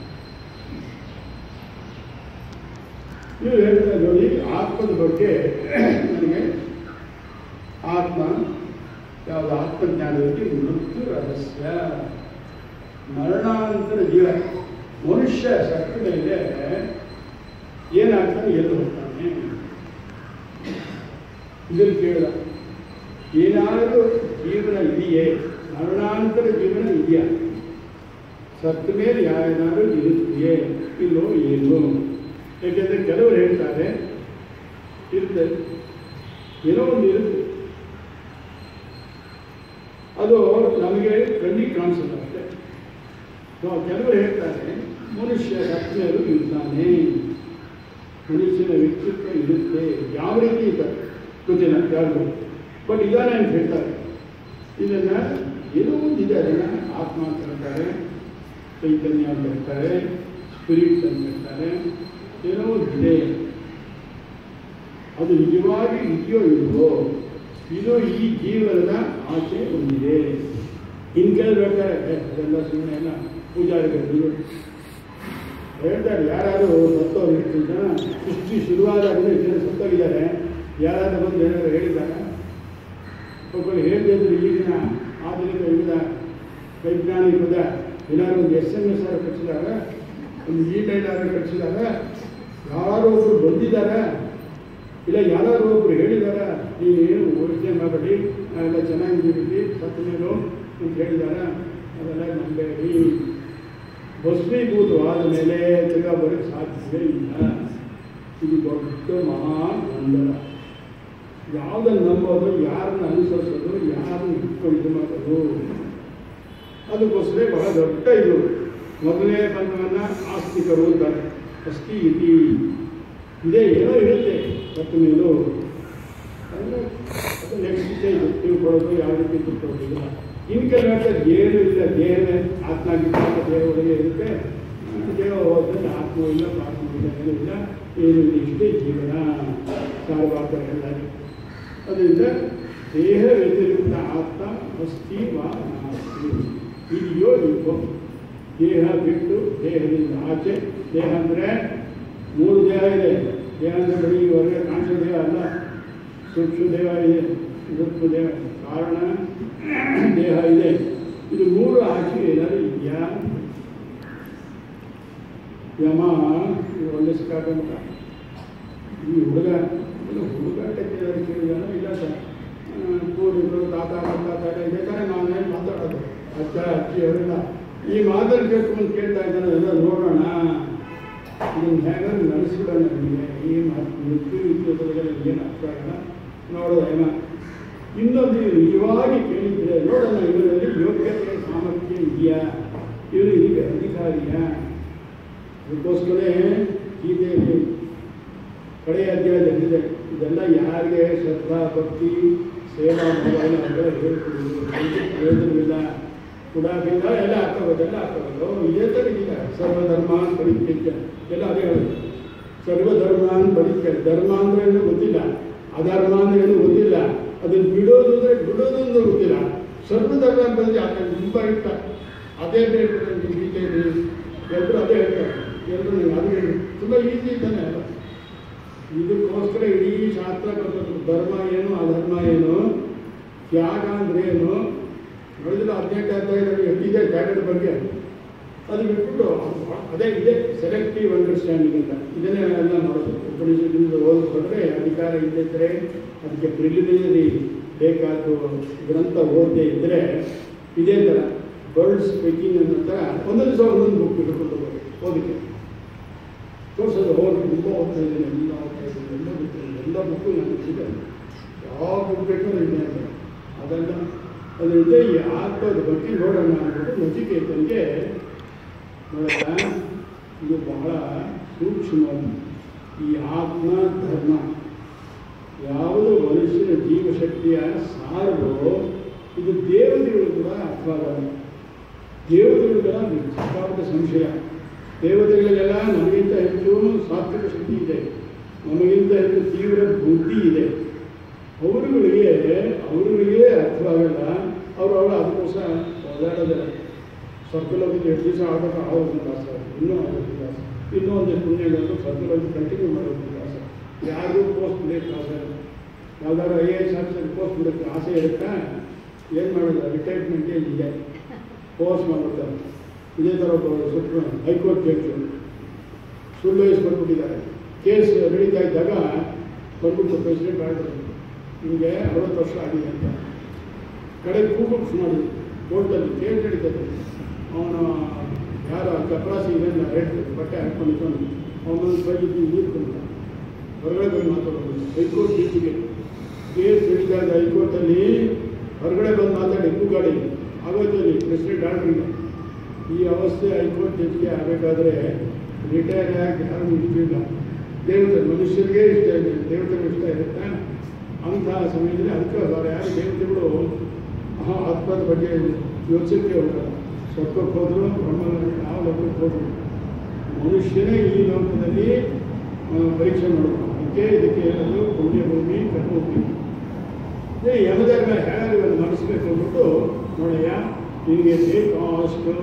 S2: ನೀವು ಹೇಳ್ತಾರೆ ನೋಡಿ ಆತ್ಮದ ಬಗ್ಗೆ ನನಗೆ ಆತ್ಮ ಯಾವುದು ಆತ್ಮಜ್ಞಾನದಲ್ಲಿ ಮೃತ್ಯು ರಹಸ್ಯ ಮರಣಾಂತರ ಜೀವ ಮನುಷ್ಯ ಸತ್ತ ಮೇಲೆ ಏನಾಗ್ತಾನೆ ಎಲ್ಲಿ ಹೋಗ್ತಾನೆ ಇದನ್ನು ಕೇಳ ಏನಾದರೂ ಜೀವನ ಇದೆಯೇ ಮರಣಾಂತರ ಜೀವನ ಇದೆಯಾ ಸತ್ತ ಮೇಲೆ ಯಾರೇನಾದರೂ ಇರುತ್ತೆಯೇ ಇಲ್ಲೋ ಏನು ಏಕೆಂದರೆ ಕೆಲವರು ಹೇಳ್ತಾರೆ ಇರುತ್ತೆ ಏನೋ ಒಂದು ಇರುತ್ತೆ ಅದು ನಮಗೆ ಕಣ್ಣಿಗೆ ಕಾಣಿಸಲ್ಲ ಅಷ್ಟೇ ಸೊ ಕೆಲವರು ಹೇಳ್ತಾರೆ ಮನುಷ್ಯ ರತ್ನರು ಇರ್ತಾನೆ ಮನುಷ್ಯನ ವ್ಯಕ್ತಿತ್ವ ಇರುತ್ತೆ ಯಾವ ರೀತಿ ಇದ್ದಾರೆ ಗೊತ್ತಿಲ್ಲ ಯಾರಿಗೂ ಬಟ್ ಇದ್ದಾನೆ ಅಂತ ಹೇಳ್ತಾರೆ ಇದನ್ನು ಏನೋ ಒಂದಿದೆ ಅದನ್ನು ಆತ್ಮ ಅಂತ ಹೇಳ್ತಾರೆ ಚೈತನ್ಯ ಅಂತ ಹೇಳ್ತಾರೆ ಸ್ಪಿರಿಟ್ ಅಂತ ಹೇಳ್ತಾರೆ ಏನೋ ಒಂದಿದೆ ಅದು ನಿಜವಾಗಿ ಇದೆಯೋ ಇಲ್ವೋ ಇದು ಈ ಜೀವನದ ಆಸೆ ಒಂದಿದೆ ಇನ್ನು ಕೆಲವರು ಹೇಳ್ತಾರೆ "ಏ, ಅದೆಲ್ಲ ಸುಮ್ಮನೆ ಎಲ್ಲ ಪೂಜಾರಿಗಳು ಹೇಳ್ತಾರೆ ಯಾರಾದರೂ ಸತ್ತೋರು ಇರ್ತಿದ್ದ ಸೃಷ್ಟಿ ಶುರುವಾದಾಗಲೇ ಜನ ಸತ್ತೋಗಿದ್ದಾರೆ ಯಾರಾದರೂ ಬಂದು ಏನಾದ್ರು ಹೇಳಿದ್ದಾರೆ ಒಬ್ಬರು ಹೇಳಿದ್ರು ಈಗಿನ ಆಧುನಿಕ ಯುಗದ ವೈಜ್ಞಾನಿಕದ ಏನಾದ್ರು ಒಂದು ಎಸ್ ಎಮ್ ಎಸ್ ಆರು ಕಳಿಸಿದಾಗ ಒಂದು ಇಮೇಲ್ ಆದರೂ ಕಳಿಸಿದಾಗ ಯಾರೋ ಒಬ್ರು ಬಂದಿದ್ದಾರೆ ಇಲ್ಲ ಯಾರಾದರೂ ಒಬ್ರು ಹೇಳಿದಾರ ನೀವೇನು ಯೋಚನೆ ಮಾಡಬೇಡಿ ನಾವೆಲ್ಲ ಚೆನ್ನಾಗಿದ್ದೀವಿ ಸತ್ತ ಮೇಲೂ ಅಂತ ಹೇಳಿದಾರ ಅದೆಲ್ಲ ನಂಬೇಡಿ ಭಸ್ಮೀಭೂತವಾದ ಮೇಲೆ ತಿರ್ಗಾ ಬರೋಕ್ಕೆ ಸಾಧ್ಯವೇ ಇಲ್ಲ ಇದು ದೊಡ್ಡ ಮಹಾ ಗೊಂದಲ ಯಾವುದನ್ನು ನಂಬೋದು ಯಾರನ್ನ ಅನುಸರಿಸೋದು ಯಾರನ್ನ ಇಟ್ಕೊಂಡು ಇದು ಮಾಡೋದು ಅದಕ್ಕೋಸ್ಕರ ಬಹಳ ದೊಡ್ಡ ಇದು ಮೊದಲನೇ ಬಂಧವನ್ನ ಆಸ್ತಿಕರು ಅಂತಾರೆ ಅಸ್ತಿ ಇತಿ ಇದೇ ಏನೋ ಇರುತ್ತೆ ಮತ್ತು ನೀವು ಅದು ನೆಕ್ಸ್ಟ್ ಸ್ಟೇಜ್ ತಿಳ್ಕೊಳ್ಳೋದು ಯಾವ ರೀತಿ ತಿಳ್ಕೊಳ್ಳೋದಿಲ್ಲ ಇನ್ನು ಕೆಲವು ಹೇಳ್ತಾರೆ ಏನು ಇಲ್ಲ ದೇಹವೇ ಆತ್ಮ ಆಗಿದ್ದಾಗ ದೇಹ ಒಳಗೆ ಇರುತ್ತೆ ದೇಹ ಹೋದ್ರೆ ಆತ್ಮ ಇಲ್ಲ ಪಾತ್ಮ ಇಲ್ಲ ಏನೂ ಇಲ್ಲ ಏನು ಇಲ್ಲ ಇಷ್ಟೇ ಜೀವನ ಸಾರವಾದ ಹೇಳಿದ್ದಾರೆ ಅದರಿಂದ ದೇಹ ವ್ಯತಿರಿಕ್ತ ಆತ್ಮ ಅಸ್ತಿ ವಾ ನಾಸ್ತಿ ಇದೆಯೋ ಇಲ್ವೋ ದೇಹ ಬಿಟ್ಟು ದೇಹದಿಂದ ಆಚೆ ದೇಹ ಅಂದರೆ ಮೂರು ದೇಹ ಇದೆ ದೇಹ ಅಂದರೆ ಬರೀ ಹೊರಗೆ ಕಾಣಿಸೋ ದೇಹ ಅಲ್ಲ ಸೂಕ್ಷ್ಮ ದೇಹ ಇದೆ ಸೂಕ್ಷ್ಮ ದೇಹ ಕಾರಣ ದೇಹ ಇದೆ ಇದು ಮೂರು ಆಚೆ ಏನಾದ್ರು ಇದೆಯಾ ಯಮ ಇದು ಒಳ್ಳೆ ಸಿಕ್ಕಾಕಂತ ಈ ಹುಡುಗ ಇಲ್ಲ ಹುಡುಗಾಟಕ್ಕೆ ಏನಾದ್ರು ಕೇಳಿದಾನ ಇಲ್ಲ ಸರ್ ಪೂರ್ವಿಕರು ತಾತ ಮುತ್ತಾತ ಬೇಕಾದ್ರೆ ನಾವೇನು ಮಾತಾಡೋದು ಅಜ್ಜ ಅಜ್ಜಿ ಅವರೆಲ್ಲ ಈ ಮಾತನ್ನು ಕೇಳ್ಕೊಂಡು ಕೇಳ್ತಾ ಇದ್ದಾನೆ ಎಲ್ಲ ನೋಡೋಣ ಇದನ್ನು ಹೇಗಾದ್ರು ನಡೆಸ್ಬಿಡೋಣ ನಿಮಗೆ ಈ ಮಾತು ಮೃತ್ಯು ಇತ್ಯೋದಲ್ಲಿ ಏನು ಅರ್ಥ ಆಗಲ್ಲ ನೋಡೋಣ ಏನೋ ಇನ್ನೊಂದು ಇವ್ರು ನಿಜವಾಗಿ ಕೇಳಿದ್ರೆ ನೋಡೋಣ ಇವರಲ್ಲಿ ಯೋಗ್ಯತೆ ಸಾಮರ್ಥ್ಯ ಇದೆಯಾ ಇವರು ಈಗ ಅಧಿಕಾರಿಯಾ ಅದಕ್ಕೋಸ್ಕರ ಗೀತೆಯಲ್ಲಿ ಕಡೆಯ ಅಧ್ಯಾಯದಲ್ಲಿದೆ ಇದೆಲ್ಲ ಯಾರಿಗೆ ಶ್ರದ್ಧಾ ಭಕ್ತಿ ಸೇವಾ ಭಾವ ಎಲ್ಲ ಅದೆಲ್ಲ ಹೇಳ್ಕೊಡುವುದು ಪ್ರಯೋಜನವಿಲ್ಲ ಕುಡಾಬಿಂದ ಎಲ್ಲ ಹಾಕೋದು ಎಲ್ಲ ಹಾಕೋದು ಇದೇ ಥರ ಇಲ್ಲ ಸರ್ವಧರ್ಮ ಪರಿತ್ಯಜ್ಯ ಎಲ್ಲ ಅದೇ ಹೇಳೋದು ಸರ್ವಧರ್ಮಾನ್ ಪರಿತ್ಯ ಧರ್ಮ ಅಂದ್ರೆ ಏನು ಗೊತ್ತಿಲ್ಲ ಅಧರ್ಮ ಅಂದ್ರೆ ಏನು ಗೊತ್ತಿಲ್ಲ ಅದನ್ನು ಬಿಡೋದು ಅಂದ್ರೆ ಬಿಡೋದು ಅಂದ್ರೆ ಗೊತ್ತಿಲ್ಲ ಸರ್ವಧರ್ಮ ಅಂತಂದ್ರೆ ಅದಕ್ಕೆ ತುಂಬ ಇಷ್ಟ ಅದೇ ಬೇಕು ನನಗೆ ಗೀತೆಯಲ್ಲಿ ಎಲ್ಲರೂ ಅದೇ ಹೇಳ್ತಾರೆ ಎಲ್ಲರೂ ನನಗೆ ಅದು ಹೇಳಿ ತುಂಬ ಈಸಿ ಇದ್ದಾನೆ ಅಲ್ಲ ಇದಕ್ಕೋಸ್ಕರ ಇಡೀ ಶಾಸ್ತ್ರ ಬರ್ತದೆ ಧರ್ಮ ಏನು ಅಧರ್ಮ ಏನು ತ್ಯಾಗ ಅಂದ್ರೆ ಏನು ನೋಡಿದ್ರೆ ಹದಿನೆಂಟು ಅಧ್ಯಾಯದಲ್ಲಿ ಎಷ್ಟಿದೆ ತ್ಯಾಗದ ಬಗ್ಗೆ ಅದು ಬಿಟ್ಬಿಟ್ಟು ಅದೇ ಇದೆ ಸೆಲೆಕ್ಟಿವ್ ಅಂಡರ್ಸ್ಟ್ಯಾಂಡಿಂಗ್ ಅಂತ ಇದನ್ನೇ ಎಲ್ಲ ಮಾಡೋದು ಉಪನಿಷತ್ತಿನಿಂದ ಓದಿಕೊಂಡ್ರೆ ಅಧಿಕಾರ ಇದ್ದಿದ್ರೆ ಅದಕ್ಕೆ ಪ್ರಿಲಿಮಿನರಿ ಬೇಕಾದ್ದು ಗ್ರಂಥ ಓದದೇ ಇದ್ದರೆ ಇದೇ ಥರ ಬರ್ಡ್ ಸ್ಪೀಕಿಂಗ್ ಅನ್ನೋ ಥರ ಒಂದೊಂದು ದಿವಸ ಒಂದೊಂದು ಬುಕ್ ಹಿಡ್ಕೊಂಡು ಹೋಗೋದು ಓದಕ್ಕೆ ತೋರಿಸೋದು ಹೋಗಿ ತುಂಬ ಓದ್ತಾ ಇದ್ದೀನಿ ಎಲ್ಲ ಓದ್ತಾ ಇದ್ದೀನಿ ಎಲ್ಲ ಬುಕ್ ಎಲ್ಲ ಬುಕ್ಕು ನನಗೆ ಇದೆ ಯಾವ ಬುಕ್ ಬೇಕಾದ್ರೂ ಇದೆ ಅಂತ ಅದೆಲ್ಲ ಅದರಿಂದ ಈ ಆತ್ಮದ ಬಗ್ಗೆ ನೋಡೋಣ ಅಂದ್ಬಿಟ್ಟು ನಚಿಕೇತನಿಗೆ ನೋಡೋಣ ಇದು ಬಹಳ ಸೂಕ್ಷ್ಮ ಈ ಆತ್ಮ ಧರ್ಮ ಯಾವುದು ಮನುಷ್ಯನ ಜೀವಶಕ್ತಿಯ ಸಾರವೋ ಇದು ದೇವತೆಗಳು ಕೂಡ ಅರ್ಥವಾಗಲ್ಲ ದೇವತೆಗಳಿಗೆಲ್ಲ ಸಿಕ್ಕಾಪಟ್ಟೆ ಸಂಶಯ ದೇವತೆಗಳಿಗೆಲ್ಲ ನಮಗಿಂತ ಹೆಚ್ಚು ಸಾತ್ವಿಕ ಶಕ್ತಿ ಇದೆ ನಮಗಿಂತ ಹೆಚ್ಚು ತೀವ್ರ ಬುದ್ಧಿ ಇದೆ ಅವರುಗಳಿಗೆ ಅವರುಗಳಿಗೆ ಅರ್ಥವಾಗಲ್ಲ ಅವರು ಅವಳ ಅದಕ್ಕೋಸ್ಕರ ಓಡಾಡೋದಿಲ್ಲ ಸ್ವರ್ಗಲೋಕಕ್ಕೆ ಎಷ್ಟು ದಿವಸ ಆಗೋದು ಆಗೋದು ದಾಸ ಇನ್ನೂ ಆಗೋದು ದಾಸ ಇನ್ನೂ ಒಂದಿಷ್ಟು ಪುಣ್ಯಗಳನ್ನು ಸ್ವರ್ಗಲೋಕ ಕಂಟಿನ್ಯೂ ಮಾಡೋದು ದಾಸ ಯಾರಿಗೂ ಪೋಸ್ಟ್ ಬೇಕು ಆಸೆ ಇಲ್ಲ. ಯಾವ್ದಾದ್ರು I A S officer post ಬಿಡೋಕ್ಕೆ ಆಸೆ ಇರುತ್ತಾ ಏನು ಮಾಡೋದು ರಿಟೈರ್ಮೆಂಟ್ ಇದೆ ಪೋಸ್ಟ್ ಮಾಡ್ಬಿಡ್ತಾರೆ ಇದೇ ಥರ ಒಬ್ಬ ಸುಪ್ರೀಂ ಹೈಕೋರ್ಟ್ ಜಡ್ಜು ಸುಳ್ಳು ವಹಿಸ್ಕೊಟ್ಬಿಟ್ಟಿದ್ದಾರೆ ಕೇಸ್ ನಡೀತಾ ಇದ್ದಾಗ ಬಂದ್ಬಿಟ್ಟು ಪ್ರೆಸಿಡೆಂಟ್ ಆರ್ಡರ್ ನಿಮಗೆ ಅರವತ್ತು ವರ್ಷ ಆಗಿದೆ ಅಂತ ಕಡೆ ಕೂಗುಕ್ಸ್ ಮಾಡಿ ಕೋರ್ಟಲ್ಲಿ ಕೇಸ್ ನಡೀತದೆ ಅವನ ಯಾರ ಚಪರಾಸಿ ಇದನ್ನ ರೆಡ್ ಬಟ್ಟೆ ಹಾಕ್ಕೊಂಡಿದ್ದಾನೆ ಅವನೊಂದು ಕೈ ನೀರು ಕೊಂಡ ಹೊರಗಡೆ ಬಂದು ಮಾತಾಡೋದು ಹೈಕೋರ್ಟ್ ಜಡ್ಜಿಗೆ ಕೇಸ್ ನಡೀತಾ ಇದೆ ಹೈಕೋರ್ಟಲ್ಲಿ ಹೊರಗಡೆ ಬಂದು ಮಾತಾಡಿ ಕೂಗಾಡಿ ಆಗೋದಲ್ಲಿ ಪ್ರೆಸಿಡೆಂಟ್ ಆರ್ಡರ್ ಇದೆ ಈ ಅವಸ್ಥೆ ಹೈಕೋರ್ಟ್ ಜಡ್ಜಿಗೆ ಆಗಬೇಕಾದ್ರೆ ರಿಟೈರ್ ಆಗಿ ಯಾರು ಇಷ್ಟಿಲ್ಲ ದೇವತೆ ಮನುಷ್ಯರಿಗೆ ಇಷ್ಟ ಇದೆ ದೇವತೆಗಳು ಇಷ್ಟ ಇರುತ್ತಾ ಅಂತಹ ಸಮಯದಲ್ಲಿ ಅದಕ್ಕೆ ಅವರ ಯಾರು ದೇವತೆಗಳು ಆ ಆತ್ಮದ ಬಗ್ಗೆ ಯೋಚಿಸಕ್ಕೆ ಹೋಗಲ್ಲ ಸ್ವರ್ಗಕ್ಕೆ ಹೋದ್ರು ಬ್ರಹ್ಮ ಯಾವ ಲೋಕಕ್ಕೆ ಹೋದ್ರು ಮನುಷ್ಯನೇ ಈ ಲೋಕದಲ್ಲಿ ಆ, ಪರೀಕ್ಷೆ ಮಾಡಬೇಕು ಅದಕ್ಕೆ ಇದಕ್ಕೆ ಹೇಳೋದು ಪುಣ್ಯ ಭೂಮಿ ಕರ್ಮಭೂಮಿ ಏ ಯಮಧರ್ಮ ಹೇಗೆ ಇವನ್ನು ಮಾಡಿಸ್ಬೇಕು ಅಂದ್ಬಿಟ್ಟು ನೋಡಯ್ಯ ನಿನಗೆ ಬೇಕಾಷ್ಟು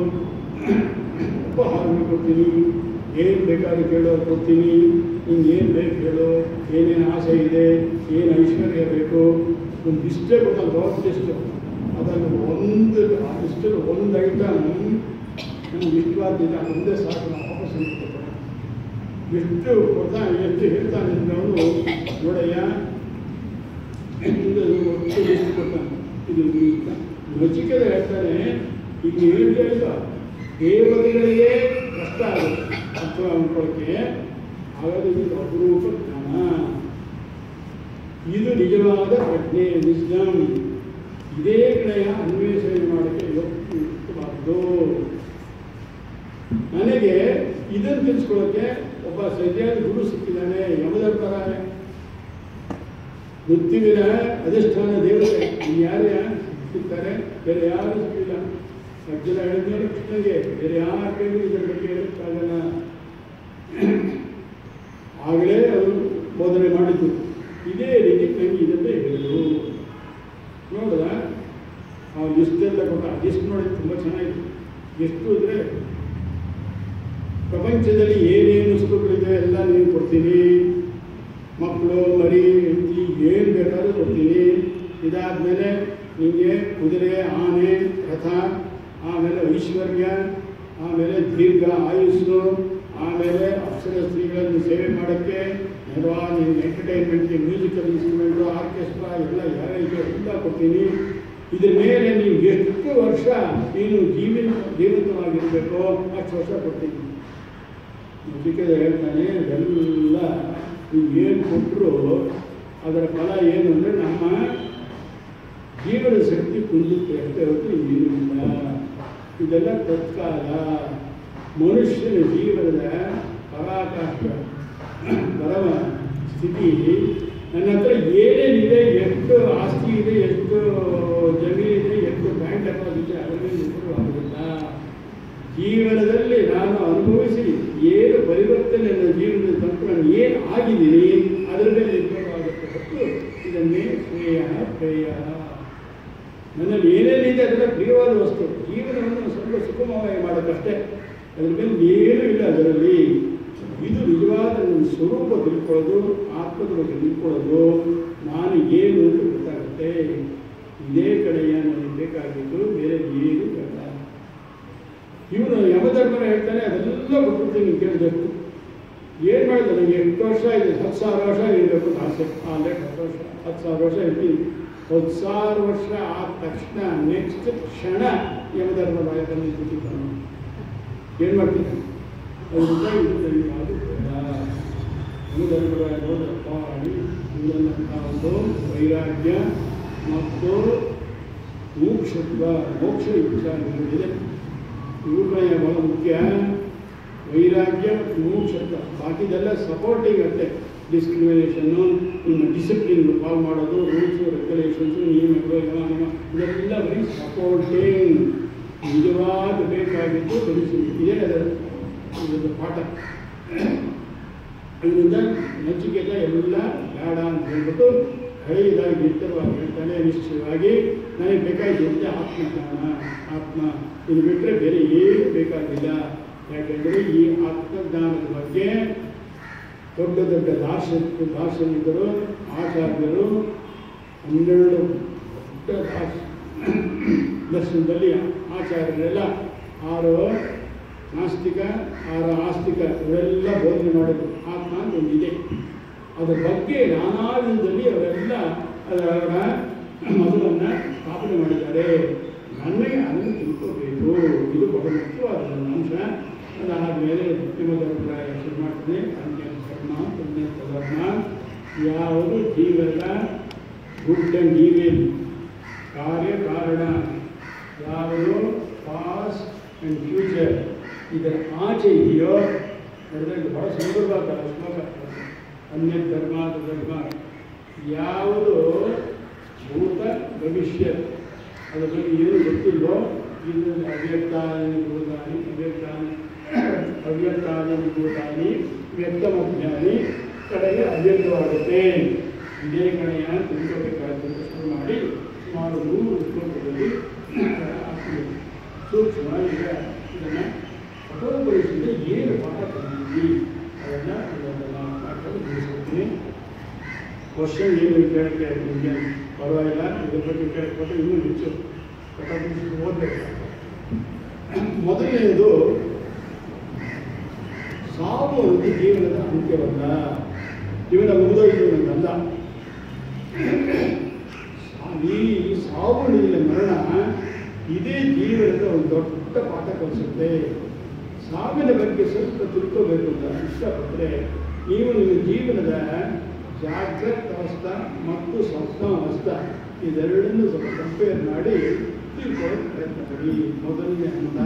S2: ಉಪಹಾರಗಳು ಕೊಡ್ತೀನಿ ಏನು ಬೇಕಾದ್ರೂ ಕೇಳೋ ಕೊಡ್ತೀನಿ ನಿಂಗೆ ಏನು ಬೇಕು ಹೇಳು ಏನೇನು ಆಸೆ ಇದೆ ಏನು ಐಶ್ವರ್ಯ ಬೇಕು ಒಂದು ಇಷ್ಟೇ ಕೊಡ್ತಾನೆ ದೊಡ್ಡ ಲಿಸ್ಟು ಅದನ್ನು ಒಂದು ಆ ಲಿಸ್ಟಲ್ಲಿ ಒಂದು ಐಟಮ್ ನಮ್ಗೆ ಇಷ್ಟವಾದಿಲ್ಲ ಒಂದೇ ಸಾಕು ನಾವು ವಾಪಸ್ ಕೊಡ್ತಾರೆ ಎಷ್ಟು ಕೊಡ್ತಾನೆ ಎಷ್ಟು ಹೇಳ್ತಾನೆ ಅಂದ್ರೆ ಅವನು ನೋಡಯ್ಯ ಇದು ಒಟ್ಟು ಲಿಸ್ಟ್ ಕೊಡ್ತಾನೆ ಇದು ಈಗ ನಚಿಕೆದ ಹೇಳ್ತಾನೆ ಈಗ ಹೇಳ್ತಾ ಇಲ್ಲ ದೇವತೆಗಳಿಗೆ ಕಷ್ಟ ಆಗುತ್ತೆ ಅಥವಾ ಅನ್ಕೊಳ್ಳೋಕ್ಕೆ ಹಾಗಾದ್ರೆ ಇದು ಅಪರೂಪ ಜ್ಞಾನ ಇದು ನಿಜವಾದ ಪ್ರಜ್ಞೆ ವಿಜ್ಞಾನ ಇದೇ ಕಡೆಯ ಅನ್ವೇಷಣೆ ಮಾಡೋಕ್ಕೆ ಯುಕ್ತವಾದ್ದು ನನಗೆ ಇದನ್ನು ತಿಳಿಸ್ಕೊಳ್ಳೋಕ್ಕೆ ಒಬ್ಬ ಸರಿಯಾದ ಗುರು ಸಿಕ್ಕಿದ್ದಾನೆ ಯಮಧರ್ಮರ ಮೃತ್ಯುವಿನ ಅಧಿಷ್ಠಾನ ದೇವತೆ ಯಾರು ಸಿಗ್ತಾರೆ ಬೇರೆ ಯಾರು ಸಿಕ್ಕಿಲ್ಲ ಅರ್ಜುನ ಹೇಳಿದ್ಮೇಲೆ ಕೃಷ್ಣಗೆ ಬೇರೆ ಯಾರ ಕೈಗೂ ಇದರ ಬಗ್ಗೆ ಹೇಳಕ್ಕಾಗಲ್ಲ ಆಗಲೇ ಅವರು ಬೋಧನೆ ಮಾಡಿದ್ದು ಇದೇ ರೀತಿ ನನಗೆ ಇದನ್ನೇ ಹೇಳಿದರು ನೋಡಿದ ಆ ಲಿಸ್ಟೆಲ್ಲ ಕೊಟ್ಟ ಆ ಲಿಸ್ಟ್ ನೋಡಿ ತುಂಬ ಚೆನ್ನಾಗಿತ್ತು ಎಷ್ಟು ಅಂದರೆ ಪ್ರಪಂಚದಲ್ಲಿ ಏನೇನು ವಸ್ತುಗಳಿದೆ ಎಲ್ಲ ನೀನು ಕೊಡ್ತೀನಿ ಮಕ್ಕಳು ಮರಿ ಹೆಂಡತಿ ಏನು ಬೇಕಾದ್ರೂ ಕೊಡ್ತೀನಿ ಇದಾದಮೇಲೆ ನಿಮಗೆ ಕುದುರೆ ಆನೆ ರಥ ಆಮೇಲೆ ಐಶ್ವರ್ಯ ಆಮೇಲೆ ದೀರ್ಘ ಆಯುಸ್ಸು ಆಮೇಲೆ ಅಕ್ಷರ ಸ್ತ್ರೀಗಳನ್ನು ಸೇವೆ ಮಾಡೋಕ್ಕೆ ಅಥವಾ ನೀನು ಎಂಟರ್ಟೈನ್ಮೆಂಟ್ಗೆ ಮ್ಯೂಸಿಕಲ್ ಇನ್ಸ್ಟ್ರೂಮೆಂಟು ಆರ್ಕೆಸ್ಟ್ರಾ ಎಲ್ಲ ಯಾರಿಗೆ ಎಲ್ಲ ಕೊಡ್ತೀನಿ ಇದ್ರ ಮೇಲೆ ನೀವು ಎಷ್ಟು ವರ್ಷ ನೀನು ಜೀವನ ಜೀವಂತವಾಗಿರಬೇಕೋ ಅಷ್ಟು ವರ್ಷ ಕೊಡ್ತೀನಿ ಚಿಕ್ಕದ ಹೇಳ್ತಾನೆ ಎಲ್ಲ ನೀವು ಏನು ಕೊಟ್ಟರು ಅದರ ಫಲ ಏನು ಅಂದರೆ ನಮ್ಮ ಜೀವನ ಶಕ್ತಿ ಕುಂದುತ್ತೆ ಅಷ್ಟೇ ಹೊರತು ಏನಿಲ್ಲ ಇದೆಲ್ಲ ತತ್ಕಾಲ ಮನುಷ್ಯನ ಜೀವನದ ಪರಾಕಾಷ್ಠ ಪರಮ ಸ್ಥಿತಿ ನನ್ನ ಹತ್ರ ಏನೇನಿದೆ ಎಷ್ಟು ಆಸ್ತಿ ಇದೆ ಎಷ್ಟು ಜಮೀನಿದೆ ಎಷ್ಟು ಬ್ಯಾಂಕ್ ಅಕೌಂಟ್ ಇದೆ ಅದರ ಮೇಲೆ ನಿರ್ಭರ ಆಗುವುದಿಲ್ಲ ಜೀವನದಲ್ಲಿ ನಾನು ಅನುಭವಿಸಿ ಏನು ಪರಿವರ್ತನೆ ನನ್ನ ಜೀವನದ ತಂತ್ರ ನಾನು ಏನು ಆಗಿದ್ದೀನಿ ಅದರ ಮೇಲೆ ನಿರ್ಭರವಾಗುತ್ತೆ ಹೊರತು ಇದನ್ನೇ ಶ್ರೇಯ ಪ್ರೇಯ ನನ್ನಲ್ಲಿ ಏನೇನಿದೆ ಅದೆಲ್ಲ ಪ್ರಿಯವಾದ ವಸ್ತು ಜೀವನವನ್ನು ಸ್ವಲ್ಪ ಸುಗಮವಾಗಿ ಮಾಡೋಕ್ಕಷ್ಟೇ ಅದ್ರ ಮೇಲೆ ಏನೂ ಇಲ್ಲ ಅದರಲ್ಲಿ ಇದು ನಿಜವಾದ ನನ್ನ ಸ್ವರೂಪ ತಿಳ್ಕೊಳ್ಳೋದು ಆತ್ಮದ ಬಗ್ಗೆ ತಿಳ್ಕೊಳ್ಳೋದು ನಾನು ಏನು ಅಂತ ಗೊತ್ತಾಗುತ್ತೆ ಇದೇ ಕಡೆಯ ನನಗೆ ಬೇಕಾಗಿದ್ದು ಬೇರೆ ಏನು ಬೇಡ ಇವನು ಯಮಧರ್ಮನ ಹೇಳ್ತಾನೆ ಅದೆಲ್ಲ ಗೊತ್ತಿರ್ತೀನಿ ಕೇಳಿದಷ್ಟು ಏನು ಮಾಡಿದೆ ನನಗೆ ಎಷ್ಟು ವರ್ಷ ಇದೆ ಹತ್ತು ಸಾವಿರ ವರ್ಷ ಇರಬೇಕು ಅಂತ ಆಸೆ ಆದರೆ ಹತ್ತು ವರ್ಷ ಹತ್ತು ಸಾವಿರ ವರ್ಷ ಇರ್ತೀನಿ ಹತ್ತು ಸಾವಿರ ವರ್ಷ ಆದ ತಕ್ಷಣ ನೆಕ್ಸ್ಟ್ ಕ್ಷಣ ಯಮಧರ್ಮ ಬಾಯದಲ್ಲಿ ಕೂತಿದ್ದಾನೆ ಏನು ಮಾಡ್ತೀನಿ ಅದರಿಂದ ಇದು ನನಗೆ ಯಾವುದು ಬೇಡ ಯಮಧರ್ಮರಾಯ ನೋಡಪ್ಪ ಇದನ್ನಂಥ ಒಂದು ವೈರಾಗ್ಯ ಮತ್ತು ಮೋಕ್ಷತ್ವ ಮೋಕ್ಷ ಇಚ್ಛಾ ಇದೆ ಇವುಗಳೇ ಬಹಳ ಮುಖ್ಯ ವೈರಾಗ್ಯ ಮತ್ತು ಮೋಕ್ಷತ್ವ ಬಾಕಿದೆಲ್ಲ ಸಪೋರ್ಟಿಂಗ್ ಅಷ್ಟೇ ಡಿಸ್ಕ್ರಿಮಿನೇಷನ್ನು ಇನ್ನು ಡಿಸಿಪ್ಲಿನ್ ಫಾಲೋ ಮಾಡೋದು ರೂಲ್ಸು ರೆಗ್ಯುಲೇಷನ್ಸು ನಿಯಮಗಳು ಯಮ ಇದೆಲ್ಲ ಬರೀ ಸಪೋರ್ಟಿಂಗ್ ನಿಜವಾದ ಬೇಕಾಗಿದ್ದು ಕಲಿಸಿ ಇದೇ ಅದರ ಇದೊಂದು ಪಾಠ ಇದರಿಂದ ನಚಿಕೆತ ಎಲ್ಲ ಬೇಡ ಅಂತ ಹೇಳ್ಬಿಟ್ಟು ಹಳೆಯದಾಗಿ ನಿತ್ಯವಾಗಿ ಹೇಳ್ತಾನೆ ನಿಶ್ಚಯವಾಗಿ ನನಗೆ ಬೇಕಾಗಿದ್ದೆ ಆತ್ಮಜ್ಞಾನ ಆತ್ಮ ಇದು ಬಿಟ್ಟರೆ ಬೇರೆ ಏನು ಬೇಕಾಗಿಲ್ಲ ಯಾಕೆಂದರೆ ಈ ಆತ್ಮಜ್ಞಾನದ ಬಗ್ಗೆ ದೊಡ್ಡ ದೊಡ್ಡ ದಾರ್ಶನಿಕ ದಾರ್ಶನಿಕರು ಆಚಾರ್ಯರು ಹನ್ನೆರಡು ದೊಡ್ಡ ದಾರ್ಶ ದರ್ಶನದಲ್ಲಿ ಆಚಾರ್ಯರೆಲ್ಲ ಆರು ನಾಸ್ತಿಕ ಆರು ಆಸ್ತಿಕ ಇವರೆಲ್ಲ ಬೋಧನೆ ಮಾಡೋದು ಆತ್ಮ ಅಂತ ಒಂದಿದೆ ಅದರ ಬಗ್ಗೆ ನಾನಾ ವಿಧದಲ್ಲಿ ಅವರೆಲ್ಲ ಅದರ ಮಗುವನ್ನು ಸ್ಥಾಪನೆ ಮಾಡಿದ್ದಾರೆ ನನಗೆ ಅದನ್ನು ತಿಳ್ಕೋಬೇಕು ಇದು ಬಹಳ ಮುಖ್ಯವಾದ ನನ್ನ ಅಂಶ ಅದಾದಮೇಲೆ ನಿಮ್ಮದ ಅಭಿಪ್ರಾಯ ಶುರು ಮಾಡ್ತೇನೆ ಅನ್ಯ ಧರ್ಮ ಪುಣ್ಯ ಧರ್ಮ ಯಾವುದು ಜೀವನ ಗುಡ್ ಆ್ಯಂಡ್ ಈವಿಲ್ ಕಾರ್ಯ ಕಾರಣ ಯಾವುದು ಪಾಸ್ಟ್ ಆ್ಯಂಡ್ ಫ್ಯೂಚರ್ ಇದರ ಆಚೆ ಇದೆಯೋ ನಡೆದಾಗ ಬಹಳ ಸುಂದರವಾದ ಶ್ಲೋಕ ಅನ್ಯ ಧರ್ಮ ಧರ್ಮ ಯಾವುದು ಭೂತ ಭವಿಷ್ಯ ಅದರ ಬಗ್ಗೆ ಏನು ಗೊತ್ತಿಲ್ಲೋ ಇದು ಅವ್ಯಕ್ತಾನಿ ಭೂತಾನಿ ಅವ್ಯಕ್ತಾನಿ ಅವ್ಯಕ್ತಾನಿ ಭೂತಾನಿ ವ್ಯಕ್ತಮಜ್ಞಾನಿ ಕಡೆಗೆ ಅವ್ಯಕ್ತವಾಗುತ್ತೆ ಇದೇ ಕಡೆಯ ತಿಳ್ಕೋಬೇಕಾದ ಶುರು ಮಾಡಿ ಸುಮಾರು ನೂರು ಶ್ಲೋಕದಲ್ಲಿ ಆಗ್ತದೆ ಸೂಕ್ಷ್ಮ ಈಗ ಇದನ್ನು ಕಠೋರಗೊಳಿಸಿದ್ರೆ ಏನು ಪಾಠ ಕಲಿತೀವಿ ಅದನ್ನು ಇದನ್ನೆಲ್ಲ ಪಾಠದಲ್ಲಿ ತಿಳಿಸ್ಕೊಡ್ತೀನಿ ಕ್ವಶನ್ ಏನು ಕೇಳಕ್ಕೆ ನಿಮಗೆ ಪರವಾಗಿಲ್ಲ ಇದ್ರ ಬಗ್ಗೆ ಕೇಳ್ಕೊಟ್ಟು ಇನ್ನೂ ಹೆಚ್ಚು ಕಠೋರ ಓದಬೇಕು ಮೊದಲನೆಯದು ಸಾವು ಅನ್ನೋದು ಜೀವನದ ಅಂತ್ಯವಲ್ಲ ಜೀವನ ಮುಗಿದೋಯ್ತು ಅನ್ನೋದಲ್ಲ ಈ ಸಾವು ಇಲ್ಲ ಮರಣ ಇದೇ ಜೀವನದ ಒಂದು ದೊಡ್ಡ ಪಾಠ ಕಲಿಸುತ್ತೆ ಸಾವಿನ ಬಗ್ಗೆ ಸ್ವಲ್ಪ ತಿಳ್ಕೋಬೇಕು ಅಂತ ಇಷ್ಟಪಟ್ಟರೆ ನೀವು ನಿಮ್ಮ ಜೀವನದ ಜಾಗೃತ ಅವಸ್ಥಾ ಮತ್ತು ಸ್ವಪ್ನ ಅವಸ್ಥಾ ಇದೆರಡನ್ನು ಸ್ವಲ್ಪ ಕಂಪೇರ್ ಮಾಡಿ ತಿಳ್ಕೊಳ್ಳೋಕೆ ಪ್ರಯತ್ನ ಪಡಿ ಮೊದಲನೇ ಹಂತ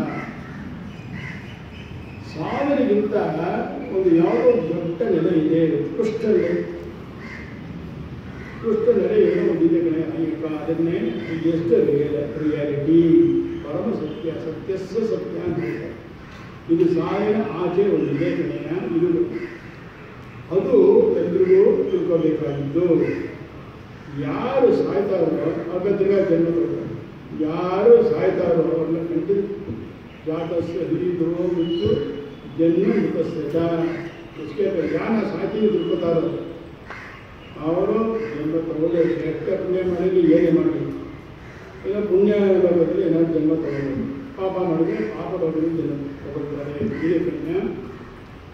S2: ಸಾವಿನಗಿಂತ ಒಂದು ಯಾವುದೋ ದೊಡ್ಡ ನೆಲೆ ಇದೆ ಉತ್ಕೃಷ್ಟ ನೆಲೆ ಉತ್ಕೃಷ್ಟ ನೆಲೆ ಏನೋ ಒಂದಿದೆ ಕಣೆ ಈಗ ಅದನ್ನೇ ಎಷ್ಟು ರಿಯಲ್ ರಿಯಾಲಿಟಿ ಪರಮ ಸತ್ಯ ಸತ್ಯಸ್ಸ ಸತ್ಯ ಅಂತ ಹೇಳ್ತಾರೆ ಇದು ಸಾವಿನ ಆಚೆ ಒಂದಿದೆ ಕಣೆಯ ಇದು ಅದು ಎಲ್ರಿಗೂ ತಿಳ್ಕೋಬೇಕಾಗಿದ್ದು ಯಾರು ಸಾಯ್ತಾರೋ ಆಗ ತಿರ್ಗಾ ಜನ್ಮ ತಗೊಳ್ತಾರೆ ಯಾರು ಸಾಯ್ತಾರೋ ಅವ್ರನ್ನ ಕಂಡು ಜಾತಸ್ಯ ಹಿರಿದ್ರು ಮಿತ್ತು ಜನ್ಮ ಮೃತಸ್ಯ ಇಷ್ಟೇ ಯಾನ ಸಾಯ್ತೀವಿ ತಿಳ್ಕೊತಾರೋ ಅವರು ಜನ್ಮ ತಗೊಳ್ಳೇ ಕೆಟ್ಟ ಪುಣ್ಯ ಮಾಡಲಿ ಏನೇ ಮಾಡಲಿ ಇಲ್ಲ ಪುಣ್ಯ ಬದಲು ಏನಾದ್ರು ಜನ್ಮ ತಗೊಳ್ಳೋದು ಪಾಪ ಮಾಡಿದ್ರೆ ಪಾಪ ಬದಲು ಜನ್ಮ ತಗೊಳ್ತಾರೆ ಇದೇ ಪುಣ್ಯ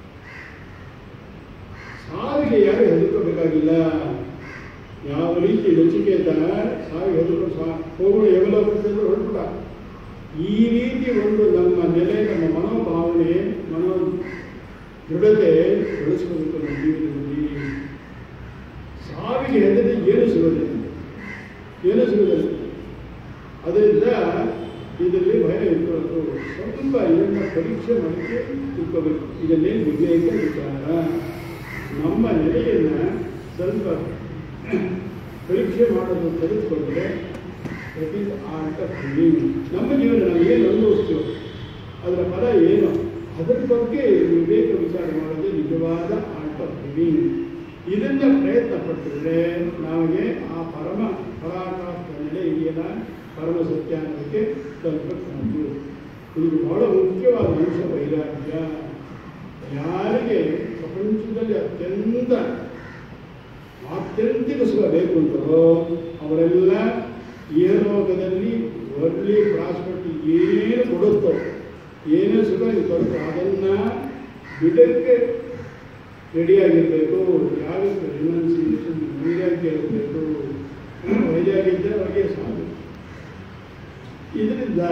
S2: ಸಾವಿಗೆ ಯಾರು ಹೆದರ್ಕೋಬೇಕಾಗಿಲ್ಲ ಯಾವ ರೀತಿ ನಚಿಕೇತ ಸಾವಿಗೆ ಹೆದರ್ಕೊಂಡು ಸಾ ಹೋಗೋಣ ಯಮಲೋಕಕ್ಕೆ ಹೊರಟ್ಬಿಟ್ಟ ಈ ರೀತಿ ಒಂದು ನಮ್ಮ ನೆಲೆ ನಮ್ಮ ಮನೋಭಾವನೆ ಮನೋ ದೃಢತೆ ಬೆಳೆಸ್ಕೋಬೇಕು ನಮ್ಮ ಜೀವನದಲ್ಲಿ ಸಾವಿಗೆ ಹೆದರಿ ಏನು ಸಿಗೋದಿಲ್ಲ ಏನು ಸಿಗೋದಿಲ್ಲ ಅದರಿಂದ ಇದರಲ್ಲಿ ಭಯ ಇಟ್ಕೊಳ್ಳೋದು ಸ್ವಲ್ಪ ಇದನ್ನು ಪರೀಕ್ಷೆ ಮಾಡಲಿಕ್ಕೆ ತಿಳ್ಕೋಬೇಕು ಇದನ್ನೇನು ವಿಜ್ಞಾನಿಕ ವಿಚಾರ ನಮ್ಮ ನೆಲೆಯನ್ನು ಸ್ವಲ್ಪ ಪರೀಕ್ಷೆ ಮಾಡೋದು ತೆಗೆದುಕೊಂಡ್ರೆ that is art of living ನಮ್ಮ ಜೀವನ ನಾವು ಏನು ಅನುಭವಿಸ್ತೀವೋ ಅದರ ಫಲ ಏನು ಅದರ ಬಗ್ಗೆ ವಿವೇಕ ವಿಚಾರ ಮಾಡೋದು ನಿಜವಾದ ಆರ್ಟ್ ಆಫ್ ಲಿವಿಂಗ್ ಇದನ್ನ ಪ್ರಯತ್ನ ಪಟ್ಟಿದ್ರೆ ನಮಗೆ ಆ ಪರಮ ಪರಾಕಾಷ್ಠ ನೆಲೆ ಇದೆಯಲ್ಲ ಪರಮ ಸತ್ಯ ಅನ್ನೋದಕ್ಕೆ ತಲುಪಬಹುದು ಇದು ಬಹಳ ಮುಖ್ಯವಾದ ಅಂಶ ವೈರಾಗ್ಯ ಯಾರಿಗೆ ಪ್ರಪಂಚದಲ್ಲಿ ಅತ್ಯಂತ ಆತ್ಯಂತಿಕ ಸುಖ ಬೇಕು ಅಂತೋ ಅವರೆಲ್ಲ ಲೋಕದಲ್ಲಿ ಒಳ್ಳೆ ಪ್ರಾಸ್ಪೆಕ್ಟ್ ಏನು ಕೊಡುತ್ತೋ ಏನೇ ಸುಖ ನೀವು ಕೊಡುತ್ತೋ ಅದನ್ನು ಬಿಡಕ್ಕೆ ರೆಡಿಯಾಗಿರಬೇಕು ಯಾವಕ್ಕೆ ರಿನೌನ್ಸಿಯೇಷನ್ ವೈರಾಗ್ಯ ಇರಬೇಕು ವೈರಾಗ್ಯ ಇದ್ದರೆ ಅವರಿಗೆ ಸಾಧ್ಯ ಇದರಿಂದ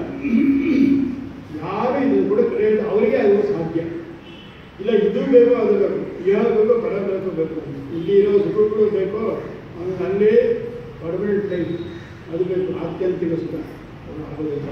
S2: ಯಾರು ಇದನ್ನು ಕೂಡ ಕ್ರಿಯೇಟ್ ಅವರಿಗೆ ಅದು ಸಾಧ್ಯ ಇಲ್ಲ ಇದು ಬೇಕು ಅದು ಬೇಕು ಯಾವ್ದು ಬೇಕೋ ಪರ ಬೇಕು ಬೇಕು ಇಲ್ಲಿ ಇರೋ ಸುಖಗಳು ಬೇಕೋ ಆಮೇಲೆ ಅಲ್ಲೇ ಪರ್ಮನೆಂಟ್ ಲೈಫ್ ಅದು ಬೇಕು ಆತ್ಯಂತಿಕ ಸುಖ ಅದು ಆಗೋದಿಲ್ಲ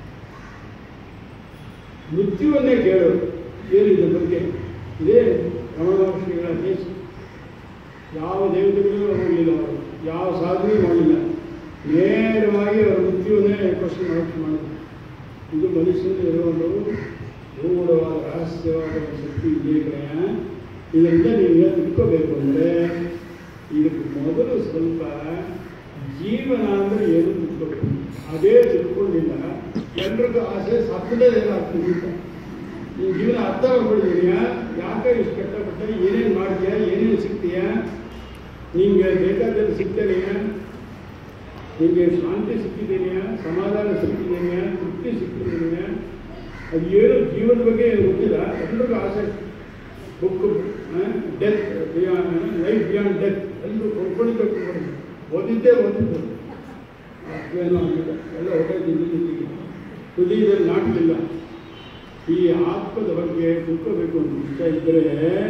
S2: ಮೃತ್ಯುವನ್ನೇ ಕೇಳೋದು ಏನು ಇದ್ರ ಬಗ್ಗೆ ಇದೇ ರಮಣ ಮಹರ್ಷಿಗಳ ದೇಶ ಯಾವ ದೇವತೆಗಳು ಹೋಗಲಿಲ್ಲ ಅವರು ಯಾವ ಸಾಧನೆ ಮಾಡಲಿಲ್ಲ ನೇರವಾಗಿ ಅವರ ಮೃತ್ಯುವನ್ನೇ ಕ್ವಶನ್ ಮಾಡಕ್ಕೆ ಮಾಡಿದ್ರು ಇದು ಮನುಷ್ಯನ ಇರೋ ಒಂದು ಗೂಢವಾದ ರಹಸ್ಯವಾದ ಒಂದು ಶಕ್ತಿ ವಿವೇಕಯ ಇದರಿಂದ ನೀವು ಏನು ತಿಳ್ಕೋಬೇಕು ಅಂದರೆ ಇದಕ್ಕೆ ಮೊದಲು ಸ್ವಲ್ಪ ಜೀವನ ಅಂದರೆ ಏನು ತಿಳ್ಕೋಬೇಕು ಅದೇ ತಿಳ್ಕೊಂಡಿಲ್ಲ ಎಲ್ರಿಗೂ ಆಸೆ ಸತ್ತದೇ ಏನಾಗ್ತದೆ ಅಂತ ನಿನ್ನ ಜೀವನ ಅರ್ಥ ಮಾಡ್ಕೊಂಡಿದೀಯಾ ಯಾಕೆ ಇಷ್ಟು ಕಷ್ಟಪಟ್ಟ ಏನೇನು ಮಾಡ್ತೀಯಾ ಏನೇನು ಸಿಗ್ತೀಯಾ ನಿಂಗೆ ಬೇಕಾದಲ್ಲಿ ಸಿಗ್ತಾನೆಯಾ ನಿಮಗೆ ಶಾಂತಿ ಸಿಕ್ಕಿದ್ದೇನೆಯಾ ಸಮಾಧಾನ ಸಿಕ್ಕಿದ್ದೇನೆಯಾ ತೃಪ್ತಿ ಸಿಕ್ಕಿದ್ದೇನೆಯಾ ಅದು ಏನು ಜೀವನದ ಬಗ್ಗೆ ಗೊತ್ತಿಲ್ಲ ಎಲ್ರಿಗೂ ಆಸೆ book death life beyond death ಎಲ್ಲರೂ ಕೊಂಡ್ಕೊಂಡಿದ್ದೆ ಓದಿದ್ದೇ ಓದಿದ್ದು ಅಷ್ಟೇನೋ ಆಗಿಲ್ಲ ಎಲ್ಲ ಹೊಟ್ಟೆ ತಿಂದಿದ್ದೀವಿ ತುದಿಯಲ್ಲಿ ನಾಟಲಿಲ್ಲ ಈ ಆತ್ಮದ ಬಗ್ಗೆ ತಿಳ್ಕೋಬೇಕು ಅಂತ ಇಷ್ಟ ಇದ್ದರೆ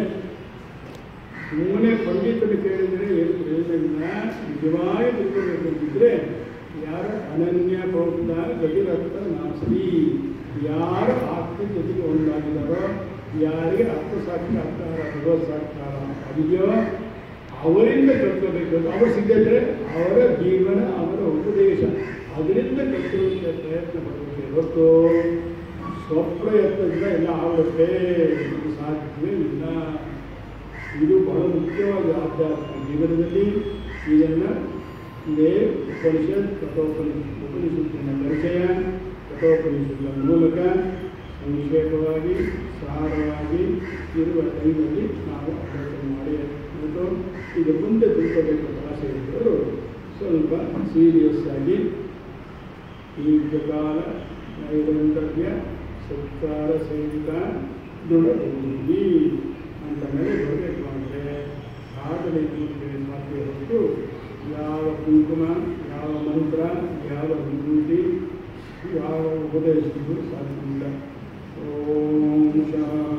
S2: ಸುಮ್ಮನೆ ಪಂಡಿತರು ಕೇಳಿದರೆ ಏನು ಪ್ರಯೋಜನ ಇಲ್ಲ ನಿಜವಾಗಿ ತಿಳ್ಕೋಬೇಕು ಅಂತಿದ್ರೆ ಯಾರ ಅನನ್ಯ ಪ್ರೋಕ್ತ ಗತಿರತ್ತ ನಾಸ್ತಿ ಯಾರು ಆತ್ಮ ಜೊತೆಗೆ ಒಂದಾಗಿದ್ದಾರೋ ಯಾರಿಗೆ ಆತ್ಮಸಾಕ್ಷಾತ್ಕಾರ ಭಗವತ್ ಸಾಕ್ಷಾತ್ಕಾರ ಅದೆಯೋ ಅವರಿಂದ ಕಲ್ತ್ಕೋಬೇಕು ಅವರು ಸಿಕ್ಕಿದ್ರೆ ಅವರ ಜೀವನ ಅವರ ಉಪದೇಶ ಅದರಿಂದ ಕಲ್ತ್ಕೊಳ್ಳೋಕ್ಕೆ ಪ್ರಯತ್ನ ಪಡಬೇಕು ಹೊರತು ಸ್ವಪ್ರಯತ್ನದಿಂದ ಎಲ್ಲ ಆಗುತ್ತೆ ಇದು ಸಾಧ್ಯವೇ ಇಲ್ಲ ಇದು ಬಹಳ ಮುಖ್ಯವಾದ ಆಧ್ಯಾತ್ಮ ಜೀವನದಲ್ಲಿ ಇದನ್ನು ಇದೇ ಉಪನಿಷತ್ ಕಠೋಪನಿಷತ್ ಉಪನಿಷತ್ತಿನ ಪರಿಚಯ ಕಠೋಪನಿಷತ್ತಿನ ಮೂಲಕ ಸಂಕ್ಷೇಪವಾಗಿ ಸಾರವಾಗಿ ಇರುವ ಟೈಮಲ್ಲಿ ನಾವು ಅಭ್ಯಾಸ ಮಾಡಿ ಮತ್ತು ಇದು ಮುಂದೆ ತಿಳ್ಕೋಬೇಕಂತ ಆಸೆ ಇದ್ದರು ಸ್ವಲ್ಪ ಸೀರಿಯಸ್ ಆಗಿ ದೀರ್ಘಕಾಲ ನೈರಂತರ್ಯ ಸತ್ಕಾರ ಸಹಿತ ದೃಢಬುದ್ಧಿ ಅಂತ ಮೇಲೆ ಬರಬೇಕು ಅಂದರೆ ಸಾಧನೆ ಕೂತ್ರೆ ಸಾಧ್ಯ ಹೊರತು ಯಾವ ಕುಂಕುಮ ಯಾವ ಮಂತ್ರ ಯಾವ ವಿಭೂತಿ ಯಾವ ಉಪದೇಶಗಳು ಸಾಧ್ಯವಿಲ್ಲ ಓಂ ಶಾಂತಿ